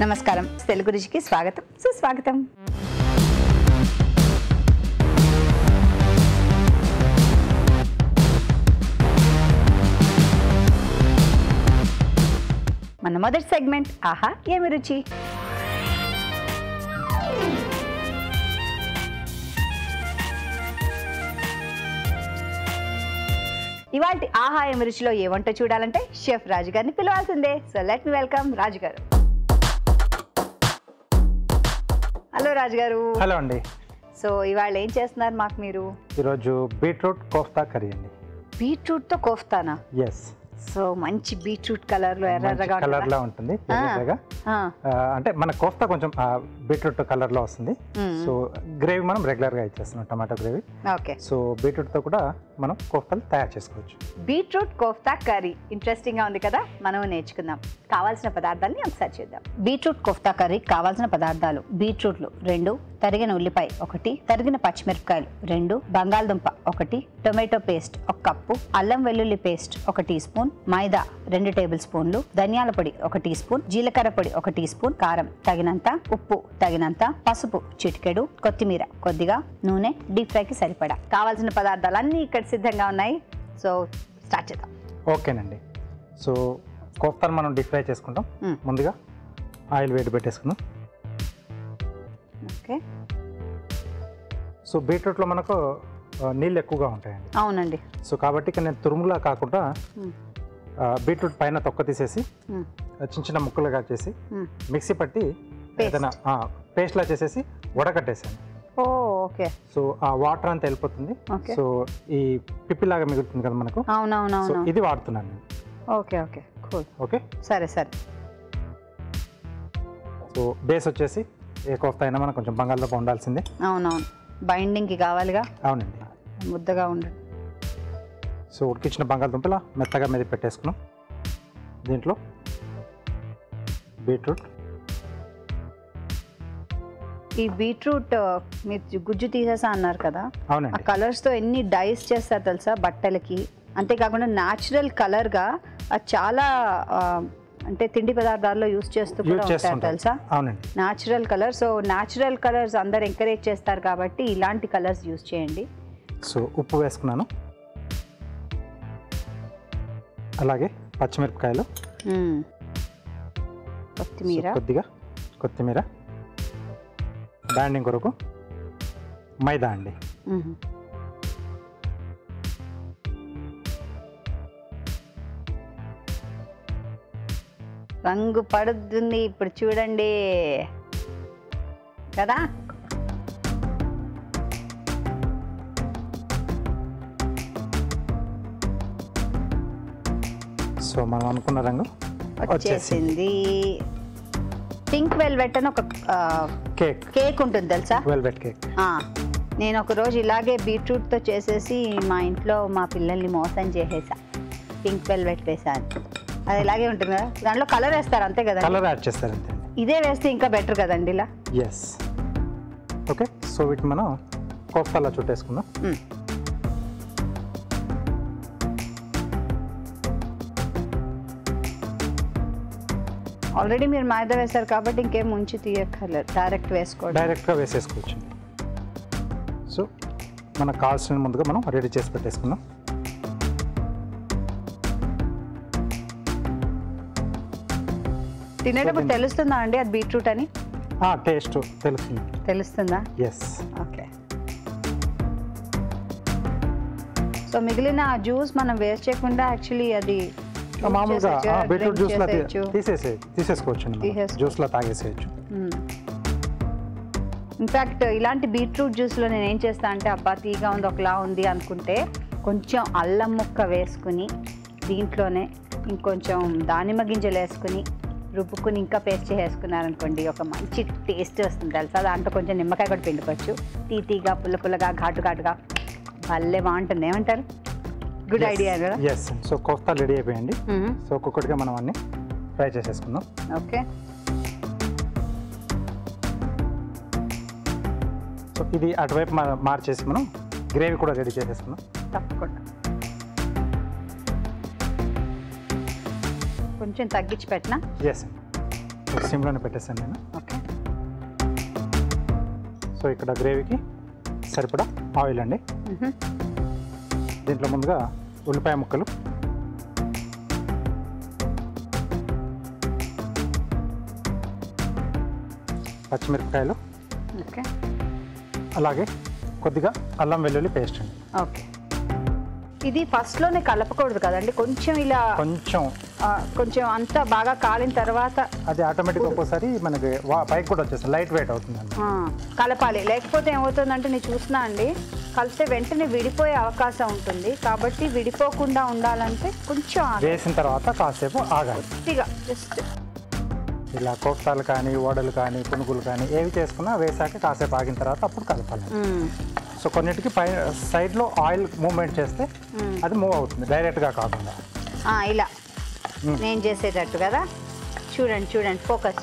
నమస్కారం తెలుగు రుచికి స్వాగతం సుస్వాగతం మన మొదటి సెగ్మెంట్ ఆహా ఏమి రుచి ఇవాళ ఆహా ఏమి రుచిలో ఏ వంట చూడాలంటే షెఫ్ రాజు గారిని పిలవాల్సిందే so let me welcome Raju garu hello రాజు గారు హలో అండి సో ఇవాళ ఏం చేస్తున్నారు మాకు మీరు ఈరోజు బీట్రూట్ కోఫ్తా కర్రీ అండి బీట్రూట్ తో కోఫ్తానా ఎస్ సో మంచి బీట్రూట్ కలర్ లో ఎర్రగా కలర్ ఉంటుందా? లో ఉంటుంది ఆ. ఎర్రగా ఆ, ఆ, అంటే మన కోఫ్తా కొంచెం బీట్రూట్ కలర్ లో వస్తుంది మ్మ్. సో గ్రేవీ మనం రెగ్యులర్ గా ఇచ్చేస్తున్నాం tomato gravy okay so beetroot తో కూడా మనం కోఫ్తాలు తయారు చేసుకోవచ్చు బీట్రూట్ కోఫ్తా కర్రీ ఇంట్రెస్టింగ్ గా ఉంది కదా మనం నేర్చుకుందాం కావాల్సిన పదార్థాలని ఒకసారి చూద్దాం బీట్రూట్ కోఫ్తా కర్రీ కావాల్సిన పదార్థాలు బీట్రూట్లు రెండు తరిగిన ఉల్లిపాయ ఒకటి తరిగిన పచ్చిమిరపకాయలు రెండు బంగాళదుంప ఒకటి టొమాటో పేస్ట్ ఒక కప్పు అల్లం వెల్లుల్లి పేస్ట్ ఒక టీ స్పూన్ మైదా రెండు టేబుల్ స్పూన్లు ధనియాల పొడి ఒక టీ స్పూన్ జీలకర్ర పొడి ఒక టీ స్పూన్ కారం తగినంత ఉప్పు తగినంత పసుపు చిటికెడు కొత్తిమీర కొద్దిగా నూనె డీప్ ఫ్రైకి సరిపడా కావాల్సిన పదార్థాలు అన్నీ ఇక్కడ సిద్ధంగా ఉన్నాయి సో స్టార్ట్ చేద్దాం ఓకేనండి సో కోఫ్తాను మనం డీప్ ఫ్రై చేసుకుంటాం మ్మ్. ముందుగా ఆయిల్ వేడి పెట్టేసుకుందాం ఓకే సో బీట్రూట్లో మనకు ఆ, నీళ్ళు ఎక్కువగా ఉంటాయండి అవునండి సో కాబట్టి ఇక్కడ నేను తురుములా కాకుండా మ్మ్. ఆ, బీట్రూట్ పైన తొక్క తీసేసి మ్మ్. ఆ, చిన్న చిన్న ముక్కలుగా చేసి మ్మ్. మిక్సీ పట్టి Paste. ఏదైనా పేస్ట్లా చేసేసి వడకట్టేసాను ఓ ఓకే సో ఆ వాటర్ అంతా వెళ్ళిపోతుంది Okay. సో ఈ పిప్పిలాగా మిగులుతుంది కదా మనకు సో అవునవునవును ఇది వాడుతున్నాను నేను ఓకే ఓకే కూల్ ఓకే సరే సరే సో బేస్ వచ్చేసి ఏ కోఫ్తా అయినా మనకు కొంచెం బంగాళదుంప ఉండాల్సిందే అవునవును బైండింగ్కి కావాలిగా అవునండి ముద్దగా ఉండండి సో ఉడికించిన బంగాళదుంపలా మెత్తగా మీద పెట్టేసుకున్నాం దీంట్లో బీట్రూట్ ఈ బీట్రూట్ మీరు గుజ్జు తీసేసా అన్నారు కదా ఆ అవునండి కలర్స్ తో ఎన్ని డైస్ చేస్తారు తెలుసా బట్టలకి అంతేకాకుండా న్యాచురల్ కలర్ గా అది చాలా ఆ, అంటే తిండి పదార్థాల్లో యూస్ చేస్తూ కూడా యూజ్ ఉంటారు చేస్తుంటాం తెలుసా అవునండి natural colour so natural colours అందరు ఎంకరేజ్ చేస్తారు కాబట్టి ఇలాంటి కలర్స్ యూస్ చేయండి సో ఉప్పు వేసుకున్నాను అలాగే పచ్చిమిరపకాయలు మ్మ్. సో కొత్తిమీర కొద్దిగా కొత్తిమీర బ్యాండింగ్ కొరకు మైదా అండి మ్మ్. రంగు పడుతుంది ఇప్పుడు చూడండి కదా సో మనం అనుకున్న రంగు వచ్చేసింది వచ్చేసింది పింక్ వెల్వెట్ అని ఒక కేక్ కేక్ ఉంటుంది తెలుసా వెల్వెట్ కేక్ ఆ, నేను ఒక రోజు ఇలాగే బీట్రూట్తో చేసేసి మా ఇంట్లో మా పిల్లల్ని మోసం చేసేసా పింక్ వెల్వెట్ వేసాను అది ఇలాగే ఉంటుంది కదా దాంట్లో కలర్ వేస్తారు అంతే కదా కలర్ యాడ్ చేస్తారు అంతే ఇదే వేస్తే ఇంకా బెటర్ కదండి ఇలా ఎస్ ఓకే సో వీటిని మనం కోఫ్తాలా చుట్టేసుకుందాం మ్. ఆల్రెడీ మీరు మైదా వేశారు కాబట్టి ఇంకేం ముంచి తీయక్కర్లేదు డైరెక్ట్ వేసుకోవడం డైరెక్ట్గా వేసేసుకోవచ్చు సో మనకు కావాల్సిన ముందుగా మనం రెడీ చేసి పెట్టేసుకుందాం తినేటప్పుడు తెలుస్తుందా అండి అది బీట్రూట్ అని టేస్ట్ తెలుస్తుంది తెలుస్తుందా ఎస్ ఓకే సో మిగిలిన ఆ జ్యూస్ మనం వేస్ట్ చేయకుండా యాక్చువల్లీ అది మామూలుగా చేసేయచ్చు, బీట్రూట్ drink జ్యూస్లో చేసేయచ్చు. తీసేసే తీసేసుకోవచ్చు తీసేసుకో. జ్యూస్లో తాగేసేయచ్చు ఇన్ఫ్యాక్ట్ ఇలాంటి బీట్రూట్ జ్యూస్లో నేను ఏం చేస్తా అంటే అబ్బా తీగా ఉంది ఒకలా ఉంది అనుకుంటే కొంచెం అల్లం ముక్క వేసుకుని దీంట్లోనే ఇంకొంచెం దానిమ్మ గింజలు వేసుకుని రుబ్బుకుని ఇంకా పేస్ట్ చేసుకున్నారనుకోండి ఒక మంచి టేస్ట్ వస్తుంది తెలుసా దాంట్లో కొంచెం నిమ్మకాయ కూడా పిండుకోవచ్చు తీతీగా పుల్ల పుల్లగా ఘాటు ఘాటుగా భలే బాగుంటుంది ఏమంటారు గుడ్ ఐడియా కదా ఎస్ సో కోఫ్తా రెడీ అయిపోయింది సో ఒక్కొక్కటిగా మనం అన్ని ఫ్రై చేసేసుకుందాం ఓకే సో ఇది అటువైపు మా- మార్చేసి మనం గ్రేవీ కూడా రెడీ చేసేసుకుందాం తప్పకుండా కొంచెం తగ్గించి పెట్టినా ఎస్ సో సిమ్లోనే పెట్టేసాను నేను ఓకే సో ఇక్కడ గ్రేవీకి సరిపడా ఆయిల్ అండి దీంట్లో ముందుగా ఉల్లిపాయ ముక్కలు పచ్చిమిరపకాయలు ఓకే అలాగే కొద్దిగా అల్లం వెల్లుల్లి పేస్ట్ అండి ఓకే ఇది ఫస్ట్లోనే కలపకూడదు కదండి కొంచెం ఇలా కొంచెం ఆ, కొంచెం అంతా బాగా కాలిన తర్వాత అది ఆటోమేటిక్ ఒక్కోసారి మనకి వా- పైకి కూడా వచ్చేస్తుంది లైట్ వెయిట్ అవుతుంది అండి ఆ, కలపాలి లేకపోతే ఏమవుతుందంటే నేను చూస్తున్నా అండి కలిపితే వెంటనే విడిపోయే అవకాశం ఉంటుంది కాబట్టి విడిపోకుండా ఉండాలంటే కొంచెం ఆగాలి. వేసిన తర్వాత కాసేపు ఆగాలి కొద్దిగా జస్ట్ ఇలా కోఫ్తాలు కానీ ఓడలు కానీ పునుగులు కానీ ఏవి చేసుకున్నా వేసాక కాసేపు ఆగిన తర్వాత అప్పుడు కలపాలి సో కొన్నిటికి పై సైడ్లో ఆయిల్ మూవ్మెంట్ చేస్తే అది మూవ్ అవుతుంది డైరెక్ట్గా కాకుండా ఇలా మ్మ్. నేను చేసేటట్టు కదా చూడండి చూడండి ఫోకస్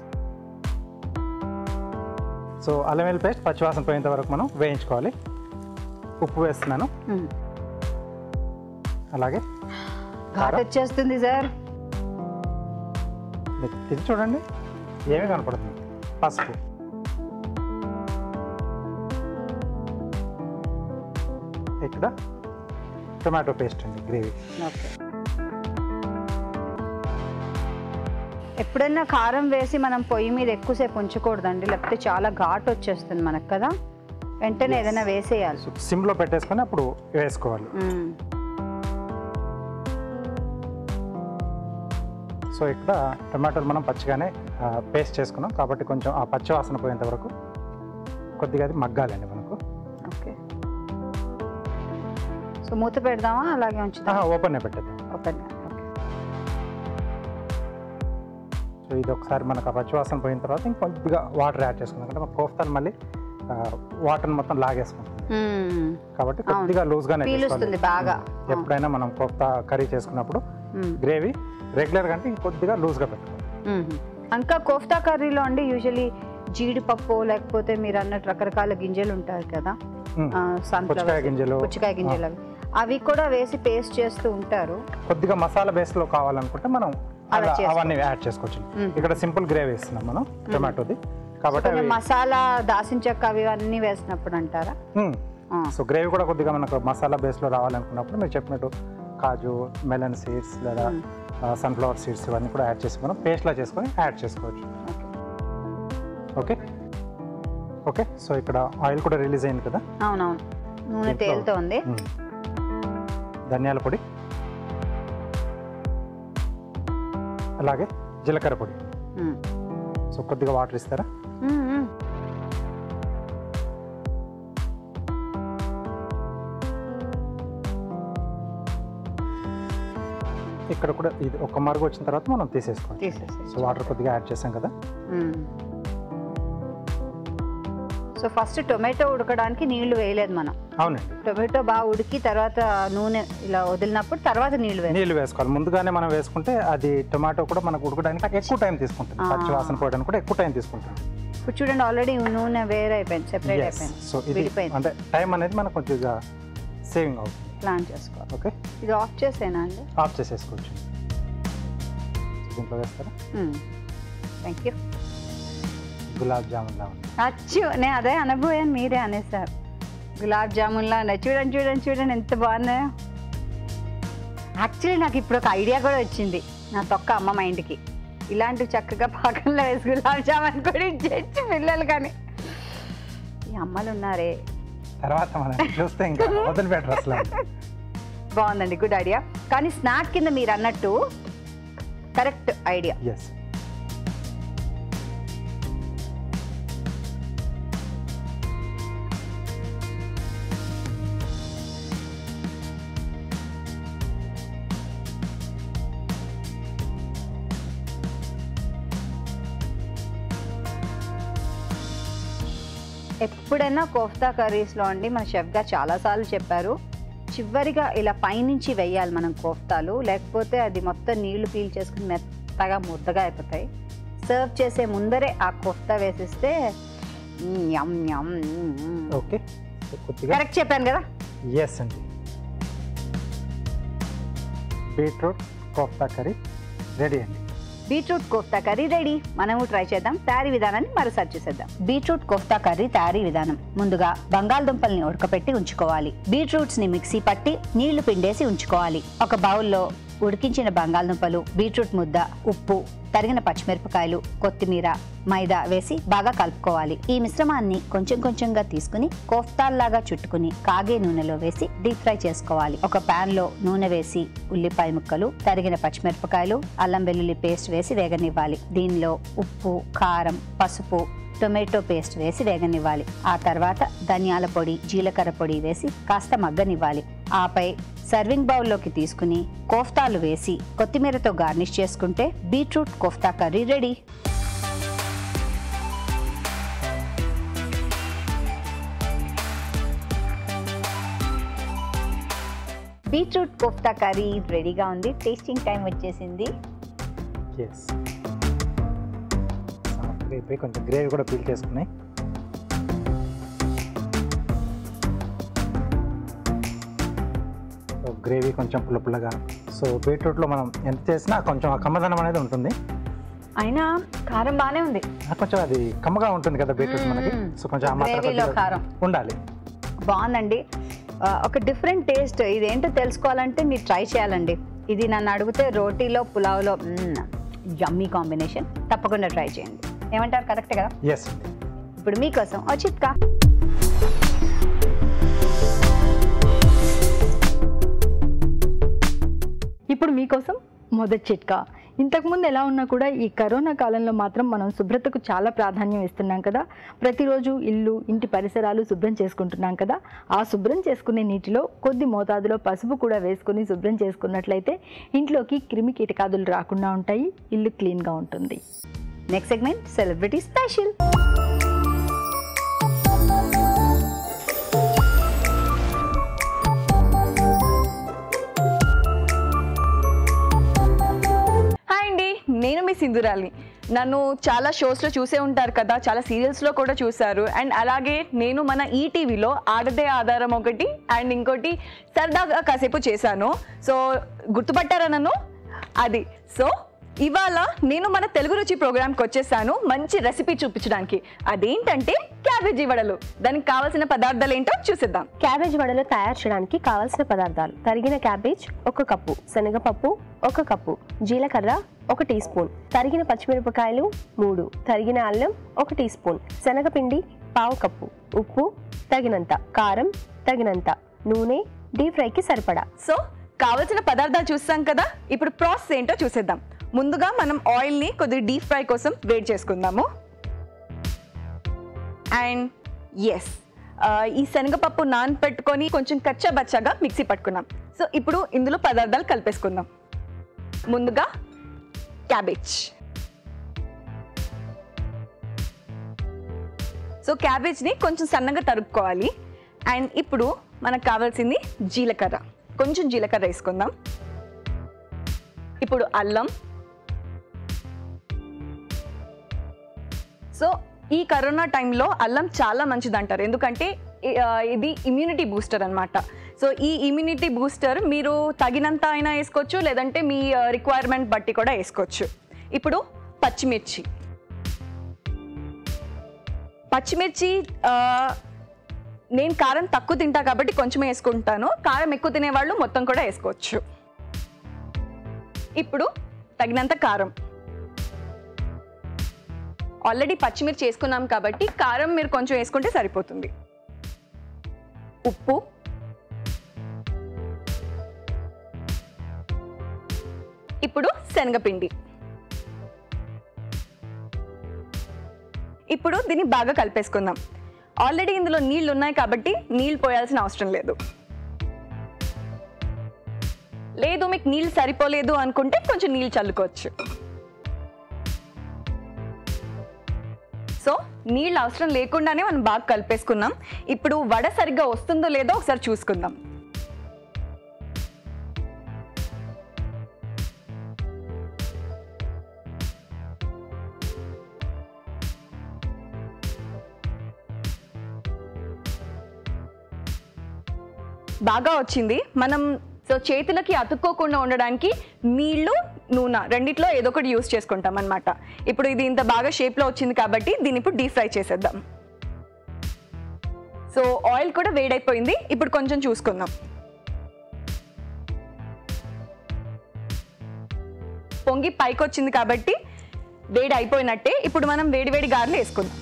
సో అల్లం వెల్లుల్లి పేస్ట్ పచ్చివాసన పోయేంత వరకు మనం వేయించుకోవాలి ఉప్పు వేస్తున్నాను అలాగే ఘాట్ వచ్చేస్తుంది సార్ మీరు తిరిగి చూడండి ఏమీ కనపడుతుంది పసుపు ఇక్కడ టొమాటో పేస్ట్ అండి గ్రేవీ ఓకే ఎప్పుడైనా కారం వేసి మనం పొయ్యి మీద ఎక్కువసేపు ఉంచకూడదండి లేకపోతే చాలా ఘాట్ వచ్చేస్తుంది మనకు కదా వెంటనే ఏదైనా వేసేయాలి సో సిమ్లో పెట్టేసుకొని అప్పుడు వేసుకోవాలి మ్మ్. సో ఇక్కడ టొమాటోలు మనం పచ్చిగానే పేస్ట్ చేసుకున్నాం కాబట్టి కొంచెం ఆ పచ్చి వాసన పోయేంత వరకు కొద్దిగా అది మగ్గాలండి మనకు ఓకే సో మూత పెడదామా అలాగే ఉంచుదామా ఓపెన్ పెట్టేద్దాం ఓపెన్ సో ఇది ఒకసారి మనకు ఆ పచ్చి వాసన పోయిన తర్వాత ఇంకొద్దిగా వాటర్ యాడ్ చేసుకుందాం అంటే మన కోఫ్తాను మళ్ళీ వాటర్ మొత్తం లాగేసుకుంటుంది కాబట్టి కొద్దిగా లూజ్గానే పీలుస్తుంది బాగా ఎప్పుడైనా మనం కోఫ్తా కర్రీ చేసుకున్నప్పుడు మ్మ్. గ్రేవీ రెగ్యులర్గా అంటే ఇంకొద్దిగా లూజ్గా పెట్టుకోవాలి మ్మ్. ఇంకా కోఫ్తా కర్రీలో అండి యూజువలీ జీడిపప్పు లేకపోతే మీరు అన్నట్టు రకరకాల గింజలు ఉంటాయి కదా మ్మ్. ఆ, sunflower పుచ్చకాయ గింజలు పుచ్చకాయ గింజలు అవి అవి కూడా వేసి పేస్ట్ చేస్తూ ఉంటారు కొద్దిగా మసాలా బేస్లో కావాలనుకుంటే మనం అలా అలా చేసుకోవచ్చు. అవన్నీ యాడ్ చేసుకోవచ్చు మ్మ్. ఇక్కడ సింపుల్ గ్రేవీ ఇస్తున్నాం మనం టొమాటోది కాబట్టి కొంచెం అవి మసాలా దాసిన చెక్క అవి అన్నీ వేసినప్పుడు అంటారా మ్మ్. ఆ, సో గ్రేవీ కూడా కొద్దిగా మనకు మసాలా బేస్లో రావాలనుకున్నప్పుడు మీరు చెప్పినట్టు కాజు మెలన్ సీడ్స్ లేదా మ్మ్. సన్ఫ్లవర్ సీడ్స్ ఇవన్నీ కూడా యాడ్ చేసి మనం పేస్ట్లా చేసుకొని యాడ్ చేసుకోవచ్చు ఓకే. ఓకే ఓకే సో ఇక్కడ ఆయిల్ కూడా రిలీజ్ అయింది కదా అవునవును నూనె దీంట్లో- తేలుతోంది మ్మ్. ధనియాల పొడి అలాగే జీలకర్ర పొడి మ్మ్. సో కొద్దిగా వాటర్ ఇస్తారా మ్మ్, మ్మ్. ఇక్కడ కూడా ఇది ఒక మరుగు వచ్చిన తర్వాత మనం తీసేసుకోవాలి తీసేసి సో వాటర్ కొద్దిగా యాడ్ చేసాం కదా మ్మ్. సో ఫస్ట్ టొమాటో ఉడకడానికి నీళ్లు వేయలేదు మనం అవునండి టొమాటో బాగా ఉడికి తర్వాత నూనె ఇలా వదిలినప్పుడు తర్వాత నీళ్లు వేయాలి నీళ్ళు వేసుకోవాలి ముందుగానే మనం వేసుకుంటే అది టొమాటో కూడా మనకు ఉడకడానికి ఎక్కువ టైం తీసుకుంటుంది ఆ. పచ్చి వాసన పోయడానికి కూడా ఎక్కువ టైం తీసుకుంటుంది ఇప్పుడు చూడండి ఆల్రెడీ నూనె వేరే అయిపోయింది సెపరేట్ Yes. అయిపోయింది సో ఇది విడిపోయింది. అంటే టైం అనేది మనకు కొద్దిగా సేవింగ్ అవుతుంది ప్లాన్ చేసుకోవాలి ఓకే ఇది ఆఫ్ చేసేనా అండి ఆఫ్ చేసేసుకోవచ్చు దీంట్లో వేస్తారా థ్యాంక్ యూ గులాబ్ జామున్ లా ఉంది అచ్చు నేను అదే అనబోయాను మీరే అనేసారు గులాబ్ జామున్లా ఉన్నాయి చూడండి చూడండి చూడండి ఎంత బాగున్నాయో యాక్చువల్లీ నాకు ఇప్పుడు ఒక ఐడియా కూడా వచ్చింది నా తొక్క అమ్మ మైండ్కి ఇలాంటివి చక్కగా పాకంలో వేసి గులాబ్ జామున్ కూడా ఇచ్చేయచ్చు పిల్లలు కానీ ఈ అమ్మలు ఉన్నారే తర్వాత మనం చూస్తే ఇంకా వదిలిపెట్టరు అసలు బాగుందండి గుడ్ ఐడియా కానీ స్నాక్ కింద మీరు అన్నట్టు కరెక్ట్ ఐడియా ఎస్ ఎప్పుడైనా కోఫ్తా కర్రీస్లో అండి మన షెఫ్ గారు చాలాసార్లు చెప్పారు చివరిగా ఇలా పైనుంచి వేయాలి మనం కోఫ్తాలు లేకపోతే అది మొత్తం నీళ్లు పీల్ చేసుకుని మెత్తగా ముద్దగా అయిపోతాయి సర్వ్ చేసే ముందరే ఆ కోఫ్తా వేసిస్తే మ్, యమ్ యమ్ ఓకే సో కొద్దిగా కరెక్ట్ చెప్పాను కదా ఎస్ అండి బీట్రూట్ కోఫ్తా కర్రీ రెడీ అండి బీట్రూట్ కోఫ్తా కర్రీ రెడీ మనము ట్రై చేద్దాం తయారీ విధానాన్ని మరోసారి చూసేద్దాం బీట్రూట్ కోఫ్తా కర్రీ తయారీ విధానం ముందుగా బంగాళదుంపల్ని ఉడకపెట్టి ఉంచుకోవాలి బీట్రూట్స్ ని మిక్సీ పట్టి నీళ్లు పిండేసి ఉంచుకోవాలి ఒక బౌల్లో ఉడికించిన బంగాళదుంపలు బీట్రూట్ ముద్ద ఉప్పు తరిగిన పచ్చిమిరపకాయలు కొత్తిమీర మైదా వేసి బాగా కలుపుకోవాలి ఈ మిశ్రమాన్ని కొంచెం కొంచెంగా తీసుకుని కోఫ్తాల్లాగా చుట్టుకుని కాగే నూనెలో వేసి డీప్ ఫ్రై చేసుకోవాలి ఒక పాన్ లో నూనె వేసి ఉల్లిపాయ ముక్కలు తరిగిన పచ్చిమిరపకాయలు అల్లం వెల్లుల్లి పేస్ట్ వేసి వేగనివ్వాలి దీనిలో ఉప్పు కారం పసుపు టొమాటో పేస్ట్ వేసి వేగనివ్వాలి ఆ తర్వాత ధనియాల పొడి జీలకర్ర పొడి వేసి కాస్త మగ్గనివ్వాలి ఆపై సర్వింగ్ బౌల్లోకి తీసుకుని కోఫ్తాలు వేసి కొత్తిమీరతో గార్నిష్ చేసుకుంటే beetroot kofta curry ready beetroot kofta curry రెడీగా ఉంది టేస్టింగ్ టైం వచ్చేసింది ఎస్ సాఫ్ట్గా అయిపోయి కొంచెం గ్రేవీ కూడా పీల్ చేసుకున్నాయి సో గ్రేవీ కొంచెం పుల్ల పుల్లగా సో బీట్రూట్లో మనం ఎంత చేసినా కొంచెం ఆ కమ్మదనం అనేది ఉంటుంది అయినా కారం బాగానే ఉంది ఆ కొంచెం అది కమ్మగా ఉంటుంది కదా బీట్రూట్ మనకి మ్మ్. సో కొంచెం ఆ మాత్రం గ్రేవీలో కొద్దిగా కారం. ఉండాలి బాగుందండి ఆ, ఒక డిఫరెంట్ టేస్ట్ ఇదేంటో తెలుసుకోవాలంటే మీరు ట్రై చేయాలండి ఇది నన్ను అడిగితే రోటీలో పులావ్లో యమ్మీ కాంబినేషన్ తప్పకుండా ట్రై చేయండి ఏమంటారు కరెక్ట్ కదా ఎస్ ఇప్పుడు మీకోసం ఓ చిట్కా ఇప్పుడు మీకోసం మొదటి చిట్కా ఇంతకుముందు ఎలా ఉన్నా కూడా ఈ కరోనా కాలంలో మాత్రం మనం శుభ్రతకు చాలా ప్రాధాన్యం ఇస్తున్నాం కదా ప్రతిరోజు ఇల్లు ఇంటి పరిసరాలు శుభ్రం చేసుకుంటున్నాం కదా ఆ శుభ్రం చేసుకునే నీటిలో కొద్ది మోతాదులో పసుపు కూడా వేసుకుని శుభ్రం చేసుకున్నట్లయితే ఇంట్లోకి క్రిమి కీటకాదులు రాకుండా ఉంటాయి ఇల్లు క్లీన్గా ఉంటుంది next segment celebrity special hi అండి నేను మీ సింధురాల్ని నన్ను చాలా షోస్లో చూసే ఉంటారు కదా చాలా సీరియల్స్లో కూడా చూశారు అండ్ అలాగే నేను మన ఈటీవీలో ఆడదే ఆధారం ఒకటి అండ్ ఇంకోటి సరదాగా కాసేపు చేశాను సో గుర్తుపట్టారా నన్ను అది సో ఇవాళ నేను మన తెలుగు రుచి ప్రోగ్రామ్కి వచ్చేసాను మంచి రెసిపీ చూపించడానికి అదేంటంటే క్యాబేజీ వడలు దానికి కావాల్సిన పదార్థాలు ఏంటో చూసేద్దాం క్యాబేజ్ వడలు తయారు చేయడానికి కావలసిన పదార్థాలు తరిగిన క్యాబేజ్ ఒక కప్పు శనగపప్పు ఒక కప్పు జీలకర్ర ఒక టీ స్పూన్ తరిగిన పచ్చిమిరపకాయలు మూడు తరిగిన అల్లం ఒక టీ స్పూన్ శనగపిండి పావు కప్పు ఉప్పు తగినంత కారం తగినంత నూనె డీప్ ఫ్రైకి సరిపడా సో కావలసిన పదార్థాలు చూస్తాం కదా ఇప్పుడు ప్రాసెస్ ఏంటో చూసేద్దాం ముందుగా మనం ఆయిల్ని కొద్దిగా డీప్ ఫ్రై కోసం వేడి చేసుకుందాము అండ్ ఎస్ ఈ శనగపప్పు నానపెట్టుకొని కొంచెం కచ్చా బచ్చాగా మిక్సీ పట్టుకున్నాం సో ఇప్పుడు ఇందులో పదార్థాలు కలిపేసుకుందాం ముందుగా క్యాబేజ్ సో క్యాబేజ్ని కొంచెం సన్నగా తరుక్కోవాలి అండ్ ఇప్పుడు మనకు కావాల్సింది జీలకర్ర కొంచెం జీలకర్ర వేసుకుందాం ఇప్పుడు అల్లం సో ఈ కరోనా టైంలో అల్లం చాలా మంచిది అంటారు ఎందుకంటే ఇ- ఆ, ఇది ఇమ్యూనిటీ బూస్టర్ అన్నమాట సో ఈ ఇమ్యూనిటీ బూస్టర్ మీరు తగినంత అయినా వేసుకోవచ్చు లేదంటే మీ రిక్వైర్మెంట్ బట్టి కూడా వేసుకోవచ్చు ఇప్పుడు పచ్చిమిర్చి పచ్చిమిర్చి ఆ, నేను కారం తక్కువ తింటా కాబట్టి కొంచెం వేసుకుంటాను కారం ఎక్కువ తినేవాళ్ళు మొత్తం కూడా వేసుకోవచ్చు ఇప్పుడు తగినంత కారం ఆల్రెడీ పచ్చిమిర్చి వేసుకున్నాం కాబట్టి కారం మీరు కొంచెం వేసుకుంటే సరిపోతుంది ఉప్పు ఇప్పుడు శనగపిండి ఇప్పుడు దీన్ని బాగా కలిపేసుకుందాం ఆల్రెడీ ఇందులో నీళ్ళు ఉన్నాయి కాబట్టి నీళ్ళు పోయాల్సిన అవసరం లేదు లేదు మీకు నీళ్ళు సరిపోలేదు అనుకుంటే కొంచెం నీళ్ళు చల్లుకోవచ్చు సో నీళ్ళు అవసరం లేకుండానే మనం బాగా కలిపేసుకున్నాం ఇప్పుడు వడ సరిగ్గా వస్తుందో లేదో ఒకసారి చూసుకుందాం బాగా వచ్చింది మనం సో చేతులకి అతుక్కోకుండా ఉండడానికి నీళ్లు నూనె రెండిట్లో ఏదో ఒకటి యూస్ చేసుకుంటాం అనమాట ఇప్పుడు ఇది ఇంత బాగా షేప్లో వచ్చింది కాబట్టి దీన్ని ఇప్పుడు డీప్ ఫ్రై చేసేద్దాం సో ఆయిల్ కూడా వేడైపోయింది ఇప్పుడు కొంచెం చూసుకుందాం పొంగి పైకి వచ్చింది కాబట్టి వేడి అయిపోయినట్టే ఇప్పుడు మనం వేడి వేడి గారెలు వేసుకుందాం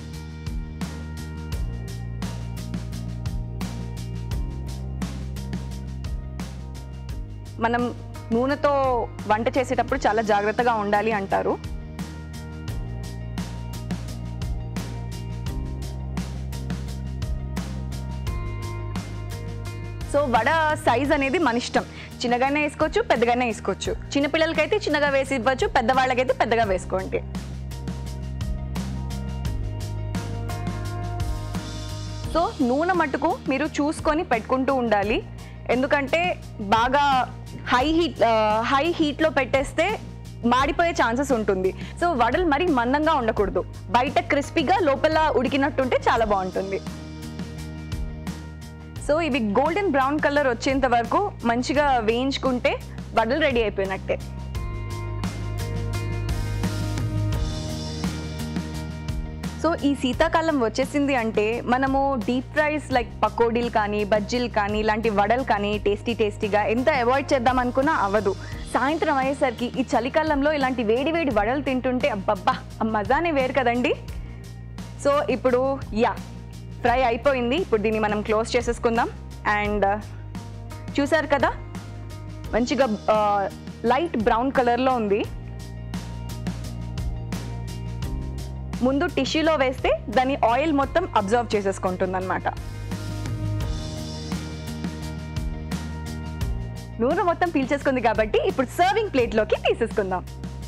మనం నూనెతో వంట చేసేటప్పుడు చాలా జాగ్రత్తగా ఉండాలి అంటారు సో వడ సైజ్ అనేది మన ఇష్టం చిన్నగానే వేసుకోవచ్చు పెద్దగానే వేసుకోవచ్చు చిన్నపిల్లలకైతే చిన్నగా వేసి ఇవ్వచ్చు పెద్దవాళ్ళకైతే పెద్దగా వేసుకోండి సో నూనె మట్టుకు మీరు చూసుకొని పెట్టుకుంటూ ఉండాలి ఎందుకంటే బాగా హై హీట్ హై హీట్లో పెట్టేస్తే మాడిపోయే ఛాన్సెస్ ఉంటుంది సో వడలు మరీ మందంగా ఉండకూడదు బయట క్రిస్పీగా లోపల ఉడికినట్టుంటే చాలా బాగుంటుంది సో ఇవి గోల్డెన్ బ్రౌన్ కలర్ వచ్చేంత వరకు మంచిగా వేయించుకుంటే వడలు రెడీ అయిపోయినట్టే సో ఈ శీతాకాలం వచ్చేసింది అంటే మనము డీప్ ఫ్రైస్ లైక్ పకోడీలు కానీ బజ్జీలు కానీ ఇలాంటి వడలు కానీ టేస్టీ టేస్టీగా ఎంత అవాయిడ్ చేద్దాం అనుకున్నా అవ్వదు సాయంత్రం అయ్యేసరికి ఈ చలికాలంలో ఇలాంటి వేడి వేడి వడలు తింటుంటే అబ్బబ్బా ఆ మజానే వేరు కదండి సో ఇప్పుడు యా ఫ్రై అయిపోయింది ఇప్పుడు దీన్ని మనం క్లోజ్ చేసేసుకుందాం అండ్ చూసారు కదా మంచిగా లైట్ బ్రౌన్ కలర్లో ఉంది ముందు టిష్యూలో వేస్తే దాని ఆయిల్ మొత్తం అబ్జర్వ్ చేసేసుకుంటుంది అనమాట నూనె మొత్తం పీల్చేసుకుంది కాబట్టి ఇప్పుడు సర్వింగ్ ప్లేట్లోకి తీసేసుకుందాం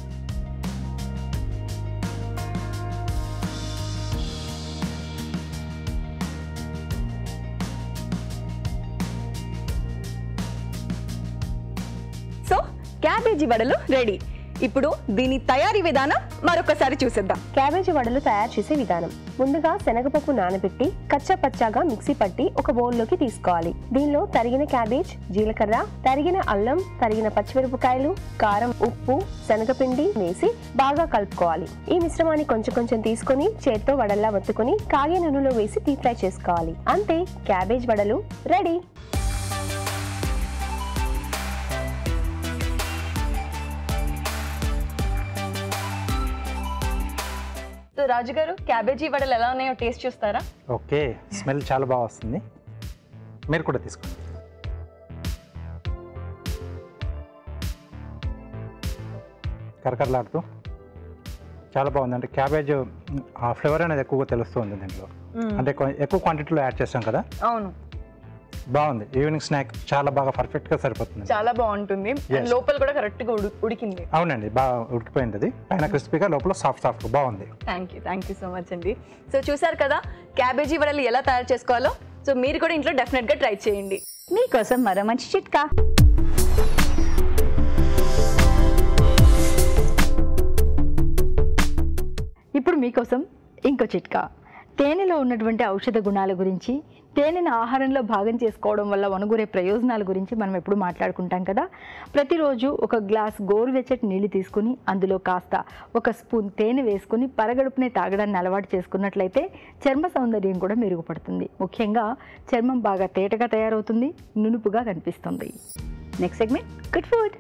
సో క్యాబేజీ వడలు రెడీ ఇప్పుడు దీని తయారీ విధానం మరొకసారి చూసేద్దాం క్యాబేజీ వడలు తయారు చేసే విధానం ముందుగా శనగపప్పు నానబెట్టి కచ్చా పచ్చాగా మిక్సీ పట్టి ఒక బౌల్లోకి తీసుకోవాలి దీనిలో తరిగిన క్యాబేజ్ జీలకర్ర తరిగిన అల్లం తరిగిన పచ్చిమిరపకాయలు కారం ఉప్పు శనగపిండి వేసి బాగా కలుపుకోవాలి ఈ మిశ్రమాన్ని కొంచెం కొంచెం తీసుకొని చేత్తో వడల్లా వత్తుకొని కాగే నూనెలో వేసి డీప్ ఫ్రై చేసుకోవాలి అంతే క్యాబేజ్ వడలు రెడీ సో రాజు గారు క్యాబేజీ వడలు ఎలా ఉన్నాయో టేస్ట్ చూస్తారా ఓకే స్మెల్ చాలా బాగా వస్తుంది మీరు కూడా తీసుకోండి కరకరలాడుతూ చాలా బాగుంది అంటే క్యాబేజ్ ఆ ఫ్లేవర్ అనేది ఎక్కువగా తెలుస్తుంది దీంట్లో అంటే కొ- ఎక్కువ క్వాంటిటీలో యాడ్ చేస్తాం కదా అవును బాగుంది ఈవినింగ్ స్నాక్ చాలా బాగా పర్ఫెక్ట్గా సరిపోతుంది చాలా బాగుంటుంది Yes. And లోపల కూడా కరెక్ట్ గా ఉడు- ఉడికింది అవునండి బాగా ఉడికిపోయింది అది పైన క్రిస్పీగా లోపల సాఫ్ట్ సాఫ్ట్ బాగుంది thank you thank you so much అండి సో చూసారు కదా క్యాబేజీ వడలు ఎలా తయారు చేసుకోవాలో సో మీరు కూడా ఇంట్లో డెఫినెట్ గా ట్రై చేయండి మీకోసం మరో మంచి చిట్కా ఇప్పుడు మీకోసం ఇంకో చిట్కా తేనెలో ఉన్నటువంటి ఔషధ గుణాల గురించి తేనెను ఆహారంలో భాగం చేసుకోవడం వల్ల వనగూరే ప్రయోజనాల గురించి మనం ఎప్పుడు మాట్లాడుకుంటాం కదా ప్రతిరోజు ఒక గ్లాస్ గోరువెచ్చటి నీళ్లు తీసుకుని అందులో కాస్త ఒక స్పూన్ తేనె వేసుకుని పరగడుపునే తాగడాన్ని అలవాటు చేసుకున్నట్లయితే చర్మ సౌందర్యం కూడా మెరుగుపడుతుంది ముఖ్యంగా చర్మం బాగా తేటగా తయారవుతుంది నునుపుగా కనిపిస్తుంది next segment good food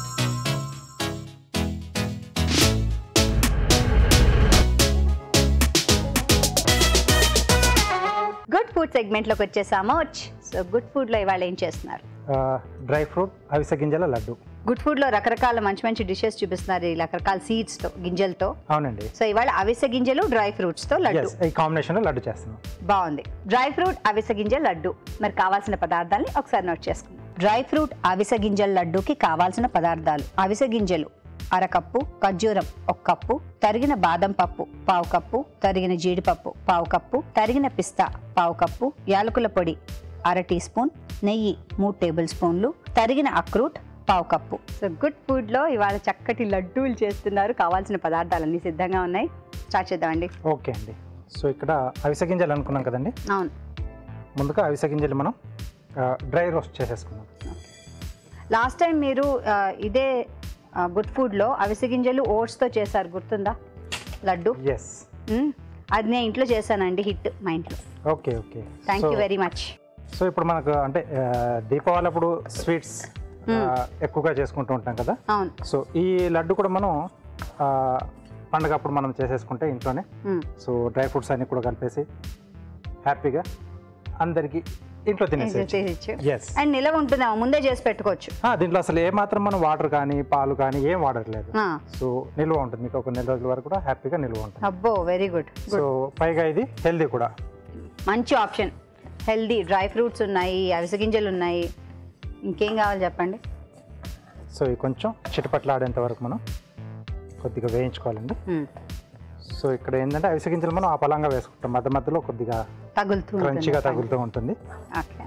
good food సెగ్మెంట్లోకి వచ్చేసాము సో గుడ్ ఫుడ్లో ఇవాళ ఏం చేస్తున్నారు డ్రై ఫ్రూట్ అవిసె గింజల లడ్డు గుడ్ ఫుడ్లో రకరకాల మంచి మంచి డిషెస్ చూపిస్తున్నారు ఈ రకరకాల సీడ్స్తో గింజలతో అవునండి సో ఇవాళ అవిసె గింజలు డ్రై ఫ్రూట్స్తో లడ్డు ఎస్ ఈ కాంబినేషన్లో లడ్డు చేస్తున్నాం బాగుంది డ్రై ఫ్రూట్ అవిసె గింజల లడ్డు మరి కావాల్సిన పదార్థాలని ఒకసారి నోట్ చేసుకుందాం డ్రై ఫ్రూట్ అవిసె గింజల లడ్డూకి కావాల్సిన పదార్థాలు అవిసె గింజలు అరకప్పు ఖర్జూరం ఒక కప్పు తరిగిన బాదం పప్పు పావు కప్పు తరిగిన జీడిపప్పు పావు కప్పు తరిగిన పిస్తా పావు కప్పు యాలకుల పొడి అర టీ స్పూన్ నెయ్యి మూడు టేబుల్ స్పూన్లు తరిగిన అక్రూట్ పావు కప్పు సో గుడ్ ఫుడ్లో ఇవాళ చక్కటి లడ్డూలు చేస్తున్నారు కావాల్సిన పదార్థాలన్నీ సిద్ధంగా ఉన్నాయి స్టార్ట్ చేద్దామండి ఓకే అండి సో ఇక్కడ అవిసె గింజలు అనుకున్నాం కదండి అవును ముందుగా అవిసె గింజలు మనం డ్రై రోస్ట్ చేసేసుకున్నాం లాస్ట్ టైం మీరు ఆ, ఇదే గుడ్ ఫుడ్లో అవిసె గింజలు ఓట్స్తో చేశారు గుర్తుందా లడ్డు ఎస్ మ్మ్. అది నేను ఇంట్లో చేశానండి హిట్ మా ఇంట్లో okay okay thank you very much so ఇప్పుడు మనకు అంటే ఆ, దీపావళి అప్పుడు స్వీట్స్ ఎక్కువగా చేసుకుంటూ ఉంటాం కదా అవును సో ఈ లడ్డు కూడా మనం ఆ, పండగ అప్పుడు మనం చేసేసుకుంటే ఇంట్లోనే మ్మ్. సో సో డ్రై ఫ్రూట్స్ అన్ని కూడా కలిపేసి హ్యాపీగా అందరికీ ఇంట్లో తినేసేయచ్చు చేసేయచ్చు ఎస్ అండ్ నిలవ ఉంటుందేమో ముందే చేసి పెట్టుకోవచ్చు దీంట్లో అసలు ఏ మాత్రం మనం వాటర్ కానీ పాలు కానీ ఏం వాడట్లేదు ఆ, సో నిల్వ ఉంటుంది మీకు ఒక నెల రోజుల వరకు కూడా హ్యాపీగా నిల్వ ఉంటుంది అబ్బో వెరీ గుడ్ సో పైగా ఇది హెల్దీ కూడా మంచి ఆప్షన్ హెల్దీ డ్రై ఫ్రూట్స్ ఉన్నాయి అవిసె గింజలు ఉన్నాయి ఇంకేం కావాలి చెప్పండి సో ఇది కొంచెం చిటపట్లాడేంత వరకు మనం కొద్దిగా వేయించుకోవాలండి మ్మ్. సో ఇక్కడ ఏంటంటే అవిసె గింజలు మనం ఆ పలంగా వేసుకుంటాం మధ్య మధ్యలో కొద్దిగా తగులుతూ ఉంటుంది. క్రంచిగా తగులుతూ ఉంటుంది ఓకే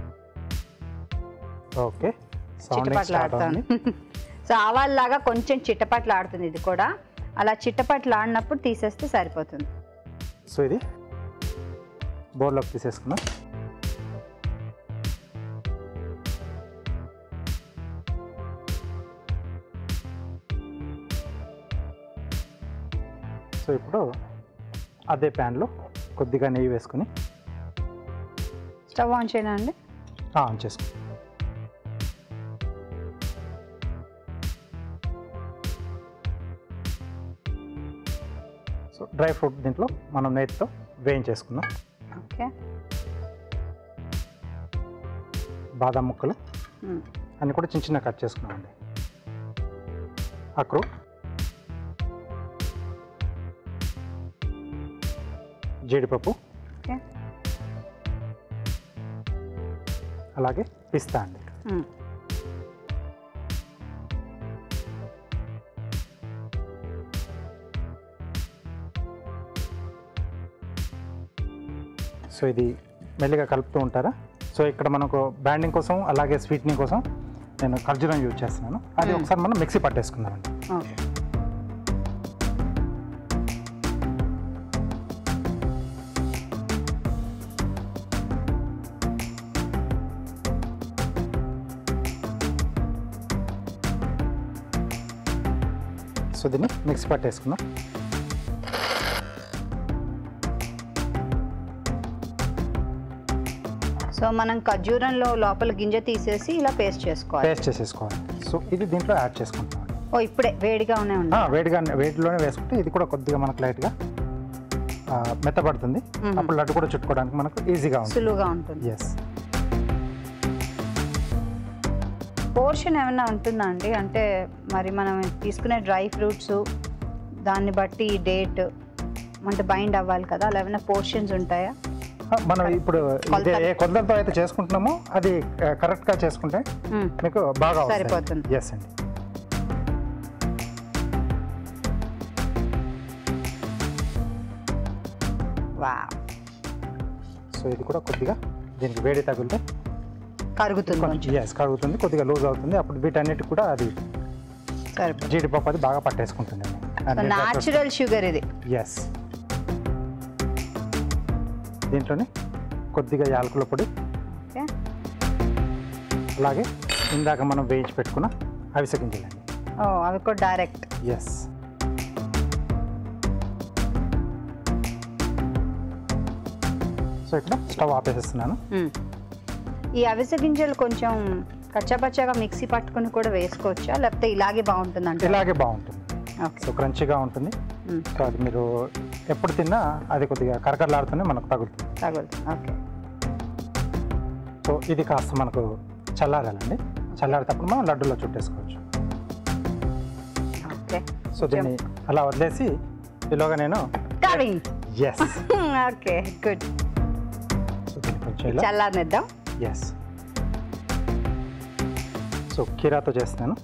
ఓకే సౌండింగ్ స్టార్ట్ చిట్టపట్లాడుతాను అవుతుంది సో ఆవాల్లాగా కొంచెం చిట్టపట్లాడుతుంది ఇది కూడా అలా చిట్టపట్లాడినప్పుడు తీసేస్తే సరిపోతుంది సో ఇది బౌల్లోకి తీసేసుకున్నాం సో ఇప్పుడు అదే ప్యాన్లో కొద్దిగా నెయ్యి వేసుకుని స్టవ్ ఆన్ చేయనా అండి ఆన్ చేసుకుని సో డ్రై ఫ్రూట్ దీంట్లో మనం నెయ్యితో వేయించేసుకుందాం ఓకే బాదం ముక్కలు మ్మ్. అన్ని కూడా చిన్న చిన్న కట్ చేసుకున్నామండి అక్రూట్ జీడిపప్పు ఓకే అలాగే పిస్తా అండి మ్మ్. సో ఇది మెల్లిగా కలుపుతూ ఉంటారా సో ఇక్కడ మనకు బ్యాండింగ్ కోసం అలాగే స్వీట్నింగ్ కోసం నేను ఖర్జూరం యూజ్ చేస్తున్నాను అది మ్మ్. ఒకసారి మనం మిక్సీ పట్టేసుకుందామండి ఓకే సో దీన్ని మిక్సీ పట్టేసుకుందాం సో మనం ఖర్జూరంలో లోపల గింజ తీసేసి ఇలా పేస్ట్ చేసుకోవాలి పేస్ట్ చేసేసుకోవాలి సో ఇది దీంట్లో యాడ్ చేసుకుంటాం ఓ ఇప్పుడే వేడిగానే ఉంది వేడిగా వేడిలోనే వేసుకుంటే ఇది కూడా కొద్దిగా మనకు లైట్గా ఆ, మెత్తబడుతుంది మ్మ్. అప్పుడు లడ్డు కూడా చుట్టుకోవడానికి మనకు ఈజీగా ఉంటుంది సులువుగా ఉంటుంది ఎస్ పోర్షన్ ఏమైనా ఉంటుందా అండి అంటే మరి మనం తీసుకునే డ్రై ఫ్రూట్స్ దాన్ని బట్టి డేట్ అంటే బైండ్ అవ్వాలి కదా అలా ఏమైనా పోర్షన్స్ ఉంటాయా మనం ఇప్పుడు ఇదే కొలతలు. ఏ కొలతలతో అయితే చేసుకుంటున్నామో అది కరెక్ట్గా చేసుకుంటే మ్మ్. మీకు బాగా సరిపోతుంది. ఎస్ అండి వావ్ సో ఇది కూడా కొద్దిగా దీనికి వేడి తగిలితే కరుగుతుంది కొంచెం ఎస్ కరుగుతుంది కొద్దిగా లూజ్ అవుతుంది అప్పుడు వీటన్నిటికి కూడా అది సరిపోతుంది జీడిపప్పు అది బాగా పట్టేసుకుంటుంది న్యాచురల్ షుగర్ ఇది ఎస్ దీంట్లోనే కొద్దిగా యాలకుల పొడి ఓకే అలాగే ఇందాక మనం వేయించి పెట్టుకున్న అవిసె గింజలండి ఓ అవి కూడా డైరెక్ట్ ఎస్ సో ఇక్కడ స్టవ్ ఆపేసేస్తున్నాను ఈ అవిసె గింజలు కొంచెం కచ్చాపచ్చాగా మిక్సీ పట్టుకుని కూడా వేసుకోవచ్చా లేకపోతే ఇలాగే బాగుంటుంది అంటే ఇలాగే బాగుంటుంది ఓకే సో క్రంచిగా ఉంటుంది సో అది మీరు ఎప్పుడు తిన్నా అది కొద్దిగా కరకరలాడుతూనే మనకు తగులుతుంది తగులుతుంది ఓకే సో ఇది కాస్త మనకు చల్లారాలండి చల్లారేటప్పుడు మనం లడ్డూలో చుట్టేసుకోవచ్చు ఓకే సో దీన్ని అలా వదిలేసి ఈలోగా నేను కవింగ్ ఎస్ ఓకే గుడ్ సో దీన్ని కొంచెం ఇలా చల్లారనిద్దాం ఎస్ సో కీరాతో చేస్తున్నాను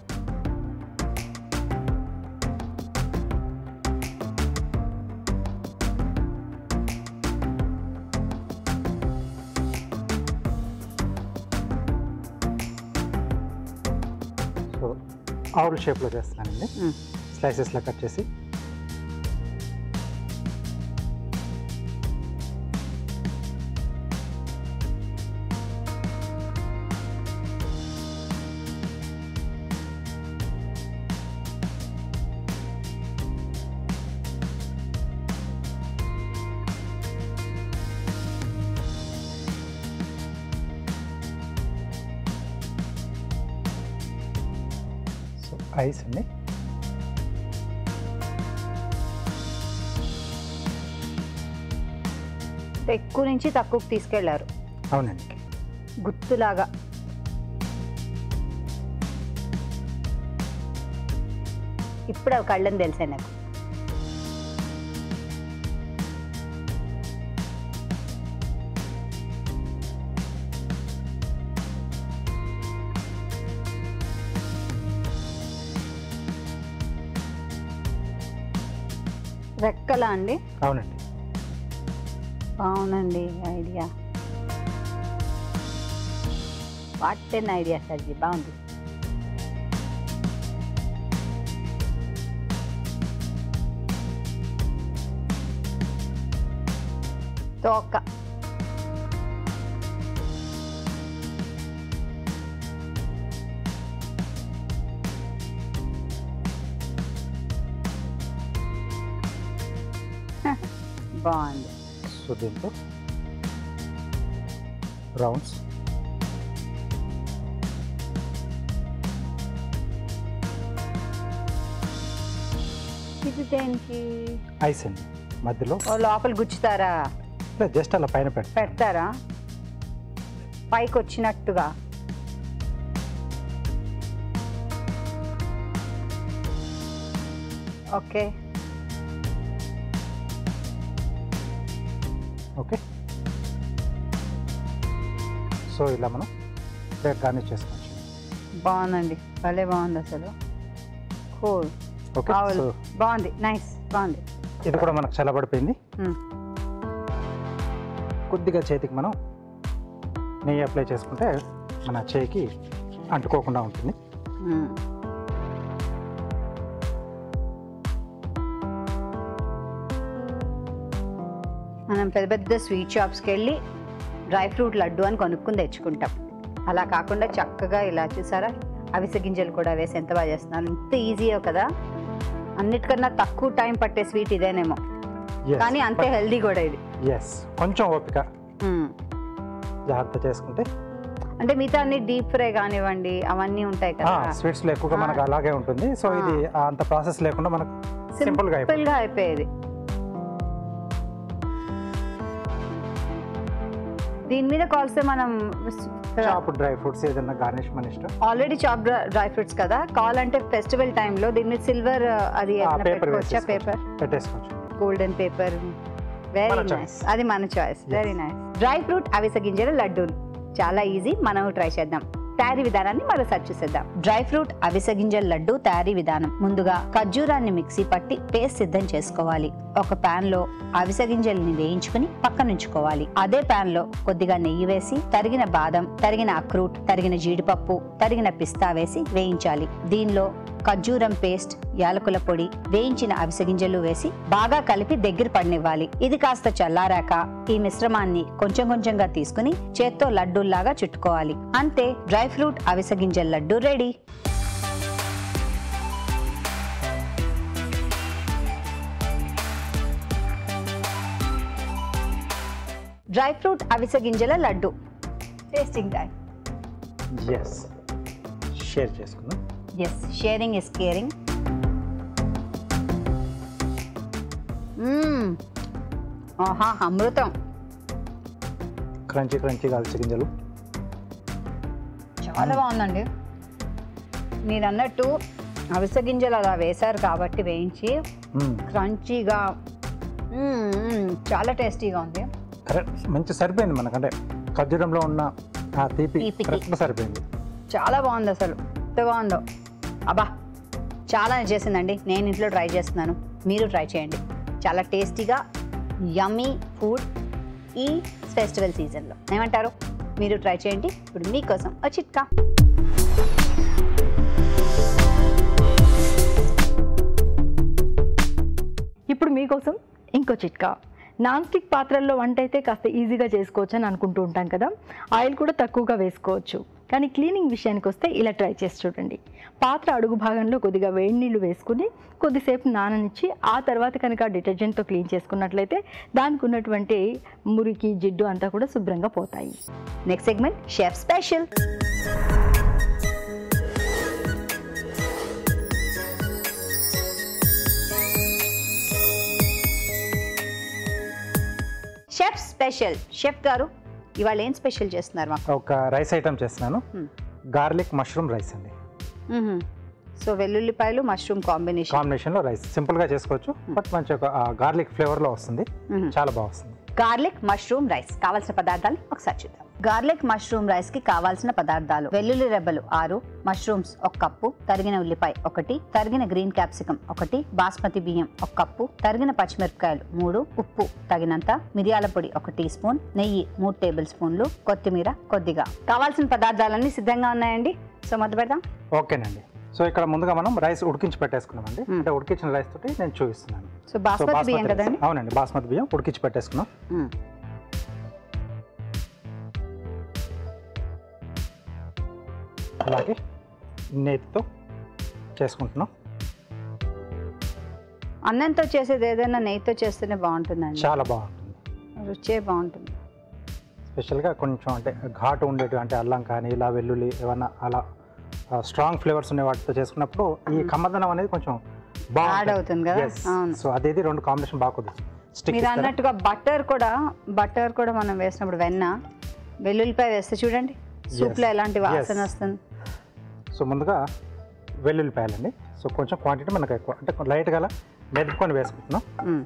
సో ఆవుల షేప్లో చేస్తున్నానండి మ్మ్. స్లైసెస్లో కట్ చేసి ఐస్ అండి ఎక్కువ నుంచి తక్కువకి తీసుకెళ్లారు అవునండి గుర్తులాగా ఇప్పుడు అవి కళ్ళని తెలిసాయి నాకు రెక్కలా అండి అవునండి బాగుందండి ఐడియా వాట్ ఎన్ ఐడియా సర్జీ బాగుంది తోక బాగుంది సో దీంతో రౌండ్స్ ఇది దేనికి ఐస్ అండి మధ్యలో ఓ లోపల గుచ్చుతారా జస్ట్ అలా పైన పెడతాం పెడతారా పైకి వచ్చినట్టుగా ఓకే ఓకే సో ఇలా మనం ప్లేట్ గార్నిష్ చేసుకోవచ్చు బాగుందండి భలే బాగుంది అసలు కూల్ ఓకే ఆవులు సో బాగుంది నైస్ బాగుంది ఇది కూడా మనకు చల్లబడిపోయింది మ్మ్. కొద్దిగా చేతికి మనం నెయ్యి అప్లై చేసుకుంటే మన చేయికి అంటుకోకుండా ఉంటుంది మ్మ్. మనం పెద్ద పెద్ద స్వీట్ షాప్స్కి వెళ్ళి డ్రై ఫ్రూట్ లడ్డు అని కొనుక్కుని తెచ్చుకుంటాం అలా కాకుండా చక్కగా ఇలా చూసారా అవిసె గింజలు కూడా వేసి ఎంత బాగా చేస్తున్నారు ఇంత ఈజీయో కదా అన్నిటికన్నా తక్కువ టైం పట్టే స్వీట్ ఇదేనేమో కానీ అంతే హెల్దీ కూడా ఇది ఎస్ కొంచెం ఓపిక మ్మ్. జాగ్రత్త చేసుకుంటే అంటే మిగతా అన్ని డీప్ ఫ్రై కానివ్వండి అవన్నీ ఉంటాయి కదా స్వీట్స్ లో ఎక్కువగా మనకు అలాగే ఉంటుంది సో ఆ. ఇది అంత ప్రాసెస్ లేకుండా మనకు సింపుల్ గా అయిపోతుంది సింపుల్ గా అయిపోయేది దీని మీద కాల్స్తే మనం చాప్ డ్రై ఫ్రూట్స్ ఏదైనా గార్నిష్ మన ఇష్టం ఆల్రెడీ చాప్ డ్రై ఫ్రూట్స్ కదా కావాలంటే ఫెస్టివల్ టైంలో దీని మీద సిల్వర్ అది ఏదైనా పేపర్ పెట్టుకోవచ్చా పేపర్ పెట్టేసుకోవచ్చు గోల్డెన్ పేపర్ వెరీ మన నైస్ choice. అది మన choice Yes. Very nice dry fruit అవిసె గింజల లడ్డూలు చాలా ఈజీ మనం ట్రై చేద్దాం తయారీ విధానాన్ని మరోసారి చూసేద్దాం డ్రై ఫ్రూట్ అవిసె గింజల లడ్డు తయారీ విధానం ముందుగా ఖర్జూరాన్ని మిక్సీ పట్టి పేస్ట్ సిద్ధం చేసుకోవాలి ఒక పాన్ లో అవిసె గింజల్ని వేయించుకుని పక్కనుంచుకోవాలి అదే పాన్ లో కొద్దిగా నెయ్యి వేసి తరిగిన బాదం తరిగిన అక్రూట్ తరిగిన జీడిపప్పు తరిగిన పిస్తా వేసి వేయించాలి దీనిలో ఖర్జూరం పేస్ట్ యాలకుల పొడి వేయించిన అవిసె గింజలు వేసి బాగా కలిపి దగ్గర పడనివ్వాలి ఇది కాస్త చల్లారాక ఈ మిశ్రమాన్ని కొంచెం కొంచెంగా తీసుకుని చేత్తో లడ్డూల్లాగా చుట్టుకోవాలి అంతే డ్రై ఫ్రూట్ అవిసె గింజల లడ్డు రెడీ డ్రై ఫ్రూట్ అవిసె గింజల laddu tasting time yes share చేసుకుందాం ఎస్ షేరింగ్ ఇస్ కేరింగ్ ఆహా అమృతం క్రంచీ క్రంచీగా అలసి గింజలు చాలా బాగుందండి మీరు అన్నట్టు అవిసె గింజలు అలా వేశారు కాబట్టి వేయించి మ్మ్. క్రంచీగా మ్మ్, మ్మ్, చాలా టేస్టీగా ఉంది కరెక్ట్ మంచి సరిపోయింది మనకంటే ఖర్జూరంలో ఉన్న ఆ తీపి తీపికి. కరెక్ట్గా సరిపోయింది చాలా బాగుంది అసలు ఎంత బాగుందో అబ్బా చాలా చేసిందండి నేను ఇంట్లో ట్రై చేస్తున్నాను మీరు ట్రై చేయండి చాలా టేస్టీగా యమ్మీ ఫుడ్ ఈ ఫెస్టివల్ సీజన్లో ఏమంటారు మీరు ట్రై చేయండి ఇప్పుడు మీకోసం ఒక చిట్కా ఇప్పుడు మీకోసం ఇంకో చిట్కా నాన్ స్టిక్ పాత్రల్లో వంట అయితే కాస్త ఈజీగా చేసుకోవచ్చు అని అనుకుంటూ ఉంటాం కదా ఆయిల్ కూడా తక్కువగా వేసుకోవచ్చు కానీ క్లీనింగ్ విషయానికి వస్తే ఇలా ట్రై చేసి చూడండి పాత్ర అడుగు భాగంలో కొద్దిగా వేడి నీళ్ళు వేసుకుని కొద్దిసేపు నాననిచ్చి ఆ తర్వాత కనుక డిటర్జెంట్తో క్లీన్ చేసుకున్నట్లయితే దానికి ఉన్నటువంటి మురికి జిడ్డు అంతా కూడా శుభ్రంగా పోతాయి next segment chef special chef special chef గారు ఇవాళ ఏం స్పెషల్ చేస్తున్నారు మాకు ఒక రైస్ ఐటమ్ చేస్తున్నాను Hmm. గార్లిక్ మష్రూమ్ రైస్ అండి సో వెల్లుల్లిపాయలు మష్రూమ్ కాంబినేషన్ కాంబినేషన్లో రైస్ సింపుల్గా చేసుకోవచ్చు బట్ మంచి ఒక గార్లిక్ ఫ్లేవర్లో వస్తుంది చాలా బాగా వస్తుంది గార్లిక్ మష్రూమ్ రైస్ కావాల్సిన పదార్థాలు ఒకసారి చూద్దాం గార్లిక్ మష్రూమ్ రైస్ కి కావాల్సిన పదార్థాలు వెల్లుల్లి రెబ్బలు ఆరు మష్రూమ్స్ ఒక కప్పు తరిగిన ఉల్లిపాయ ఒకటి తరిగిన గ్రీన్ క్యాప్సికం ఒకటి బాస్మతి బియ్యం ఒక కప్పు తరిగిన పచ్చిమిరపకాయలు మూడు ఉప్పు తగినంత మిరియాల పొడి ఒక టీ స్పూన్ నెయ్యి మూడు టేబుల్ స్పూన్లు కొత్తిమీర కొద్దిగా కావాల్సిన పదార్థాలన్నీ సిద్ధంగా ఉన్నాయండి సో మొదలు పెడదాం ఓకేనండి సో ఇక్కడ ముందుగా మనం రైస్ ఉడికించి పెట్టేసుకున్నామండి Hmm. అంటే ఉడికించిన రైస్ తోటి నేను చూపిస్తున్నాను సో సో బాస్మతి బియ్యం rice. కదండి అవునండి బాస్మతి బియ్యం ఉడికించి పెట్టేసుకున్నాం మ్మ్. అలాగే నేతితో చేసుకుంటున్నాం అన్నంతో చేసేది ఏదైనా నెయ్యితో చేస్తేనే బాగుంటుందండి చాలా బాగుంటుంది రుచే బాగుంటుంది స్పెషల్గా కొంచెం అంటే ఘాటు ఉండేవి అంటే అల్లం కానీ ఇలా వెల్లుల్లి ఏమన్నా అలా స్ట్రాంగ్ ఫ్లేవర్స్ ఉన్న వాటితో చేసుకున్నప్పుడు ఈ కమ్మదనం అనేది కొంచెం Add అవుతుంది కదా? అవును. సో అదేది రెండు కాంబినేషన్ బాగా కుదురు స్టిక్ మీరు అన్నట్టుగా బటర్ కూడా బటర్ కూడా మనం వేసినప్పుడు వెన్న వెల్లుల్లిపాయ వేస్తే చూడండి సూప్లో ఎలాంటి వాసన Yes. వస్తుంది సో ముందుగా వెల్లుల్లిపాయలండి సో కొంచెం క్వాంటిటీ మనకు ఎక్కువ అంటే లైట్గా అలా మెదుపుకొని వేసుకుంటున్నాం మ్మ్.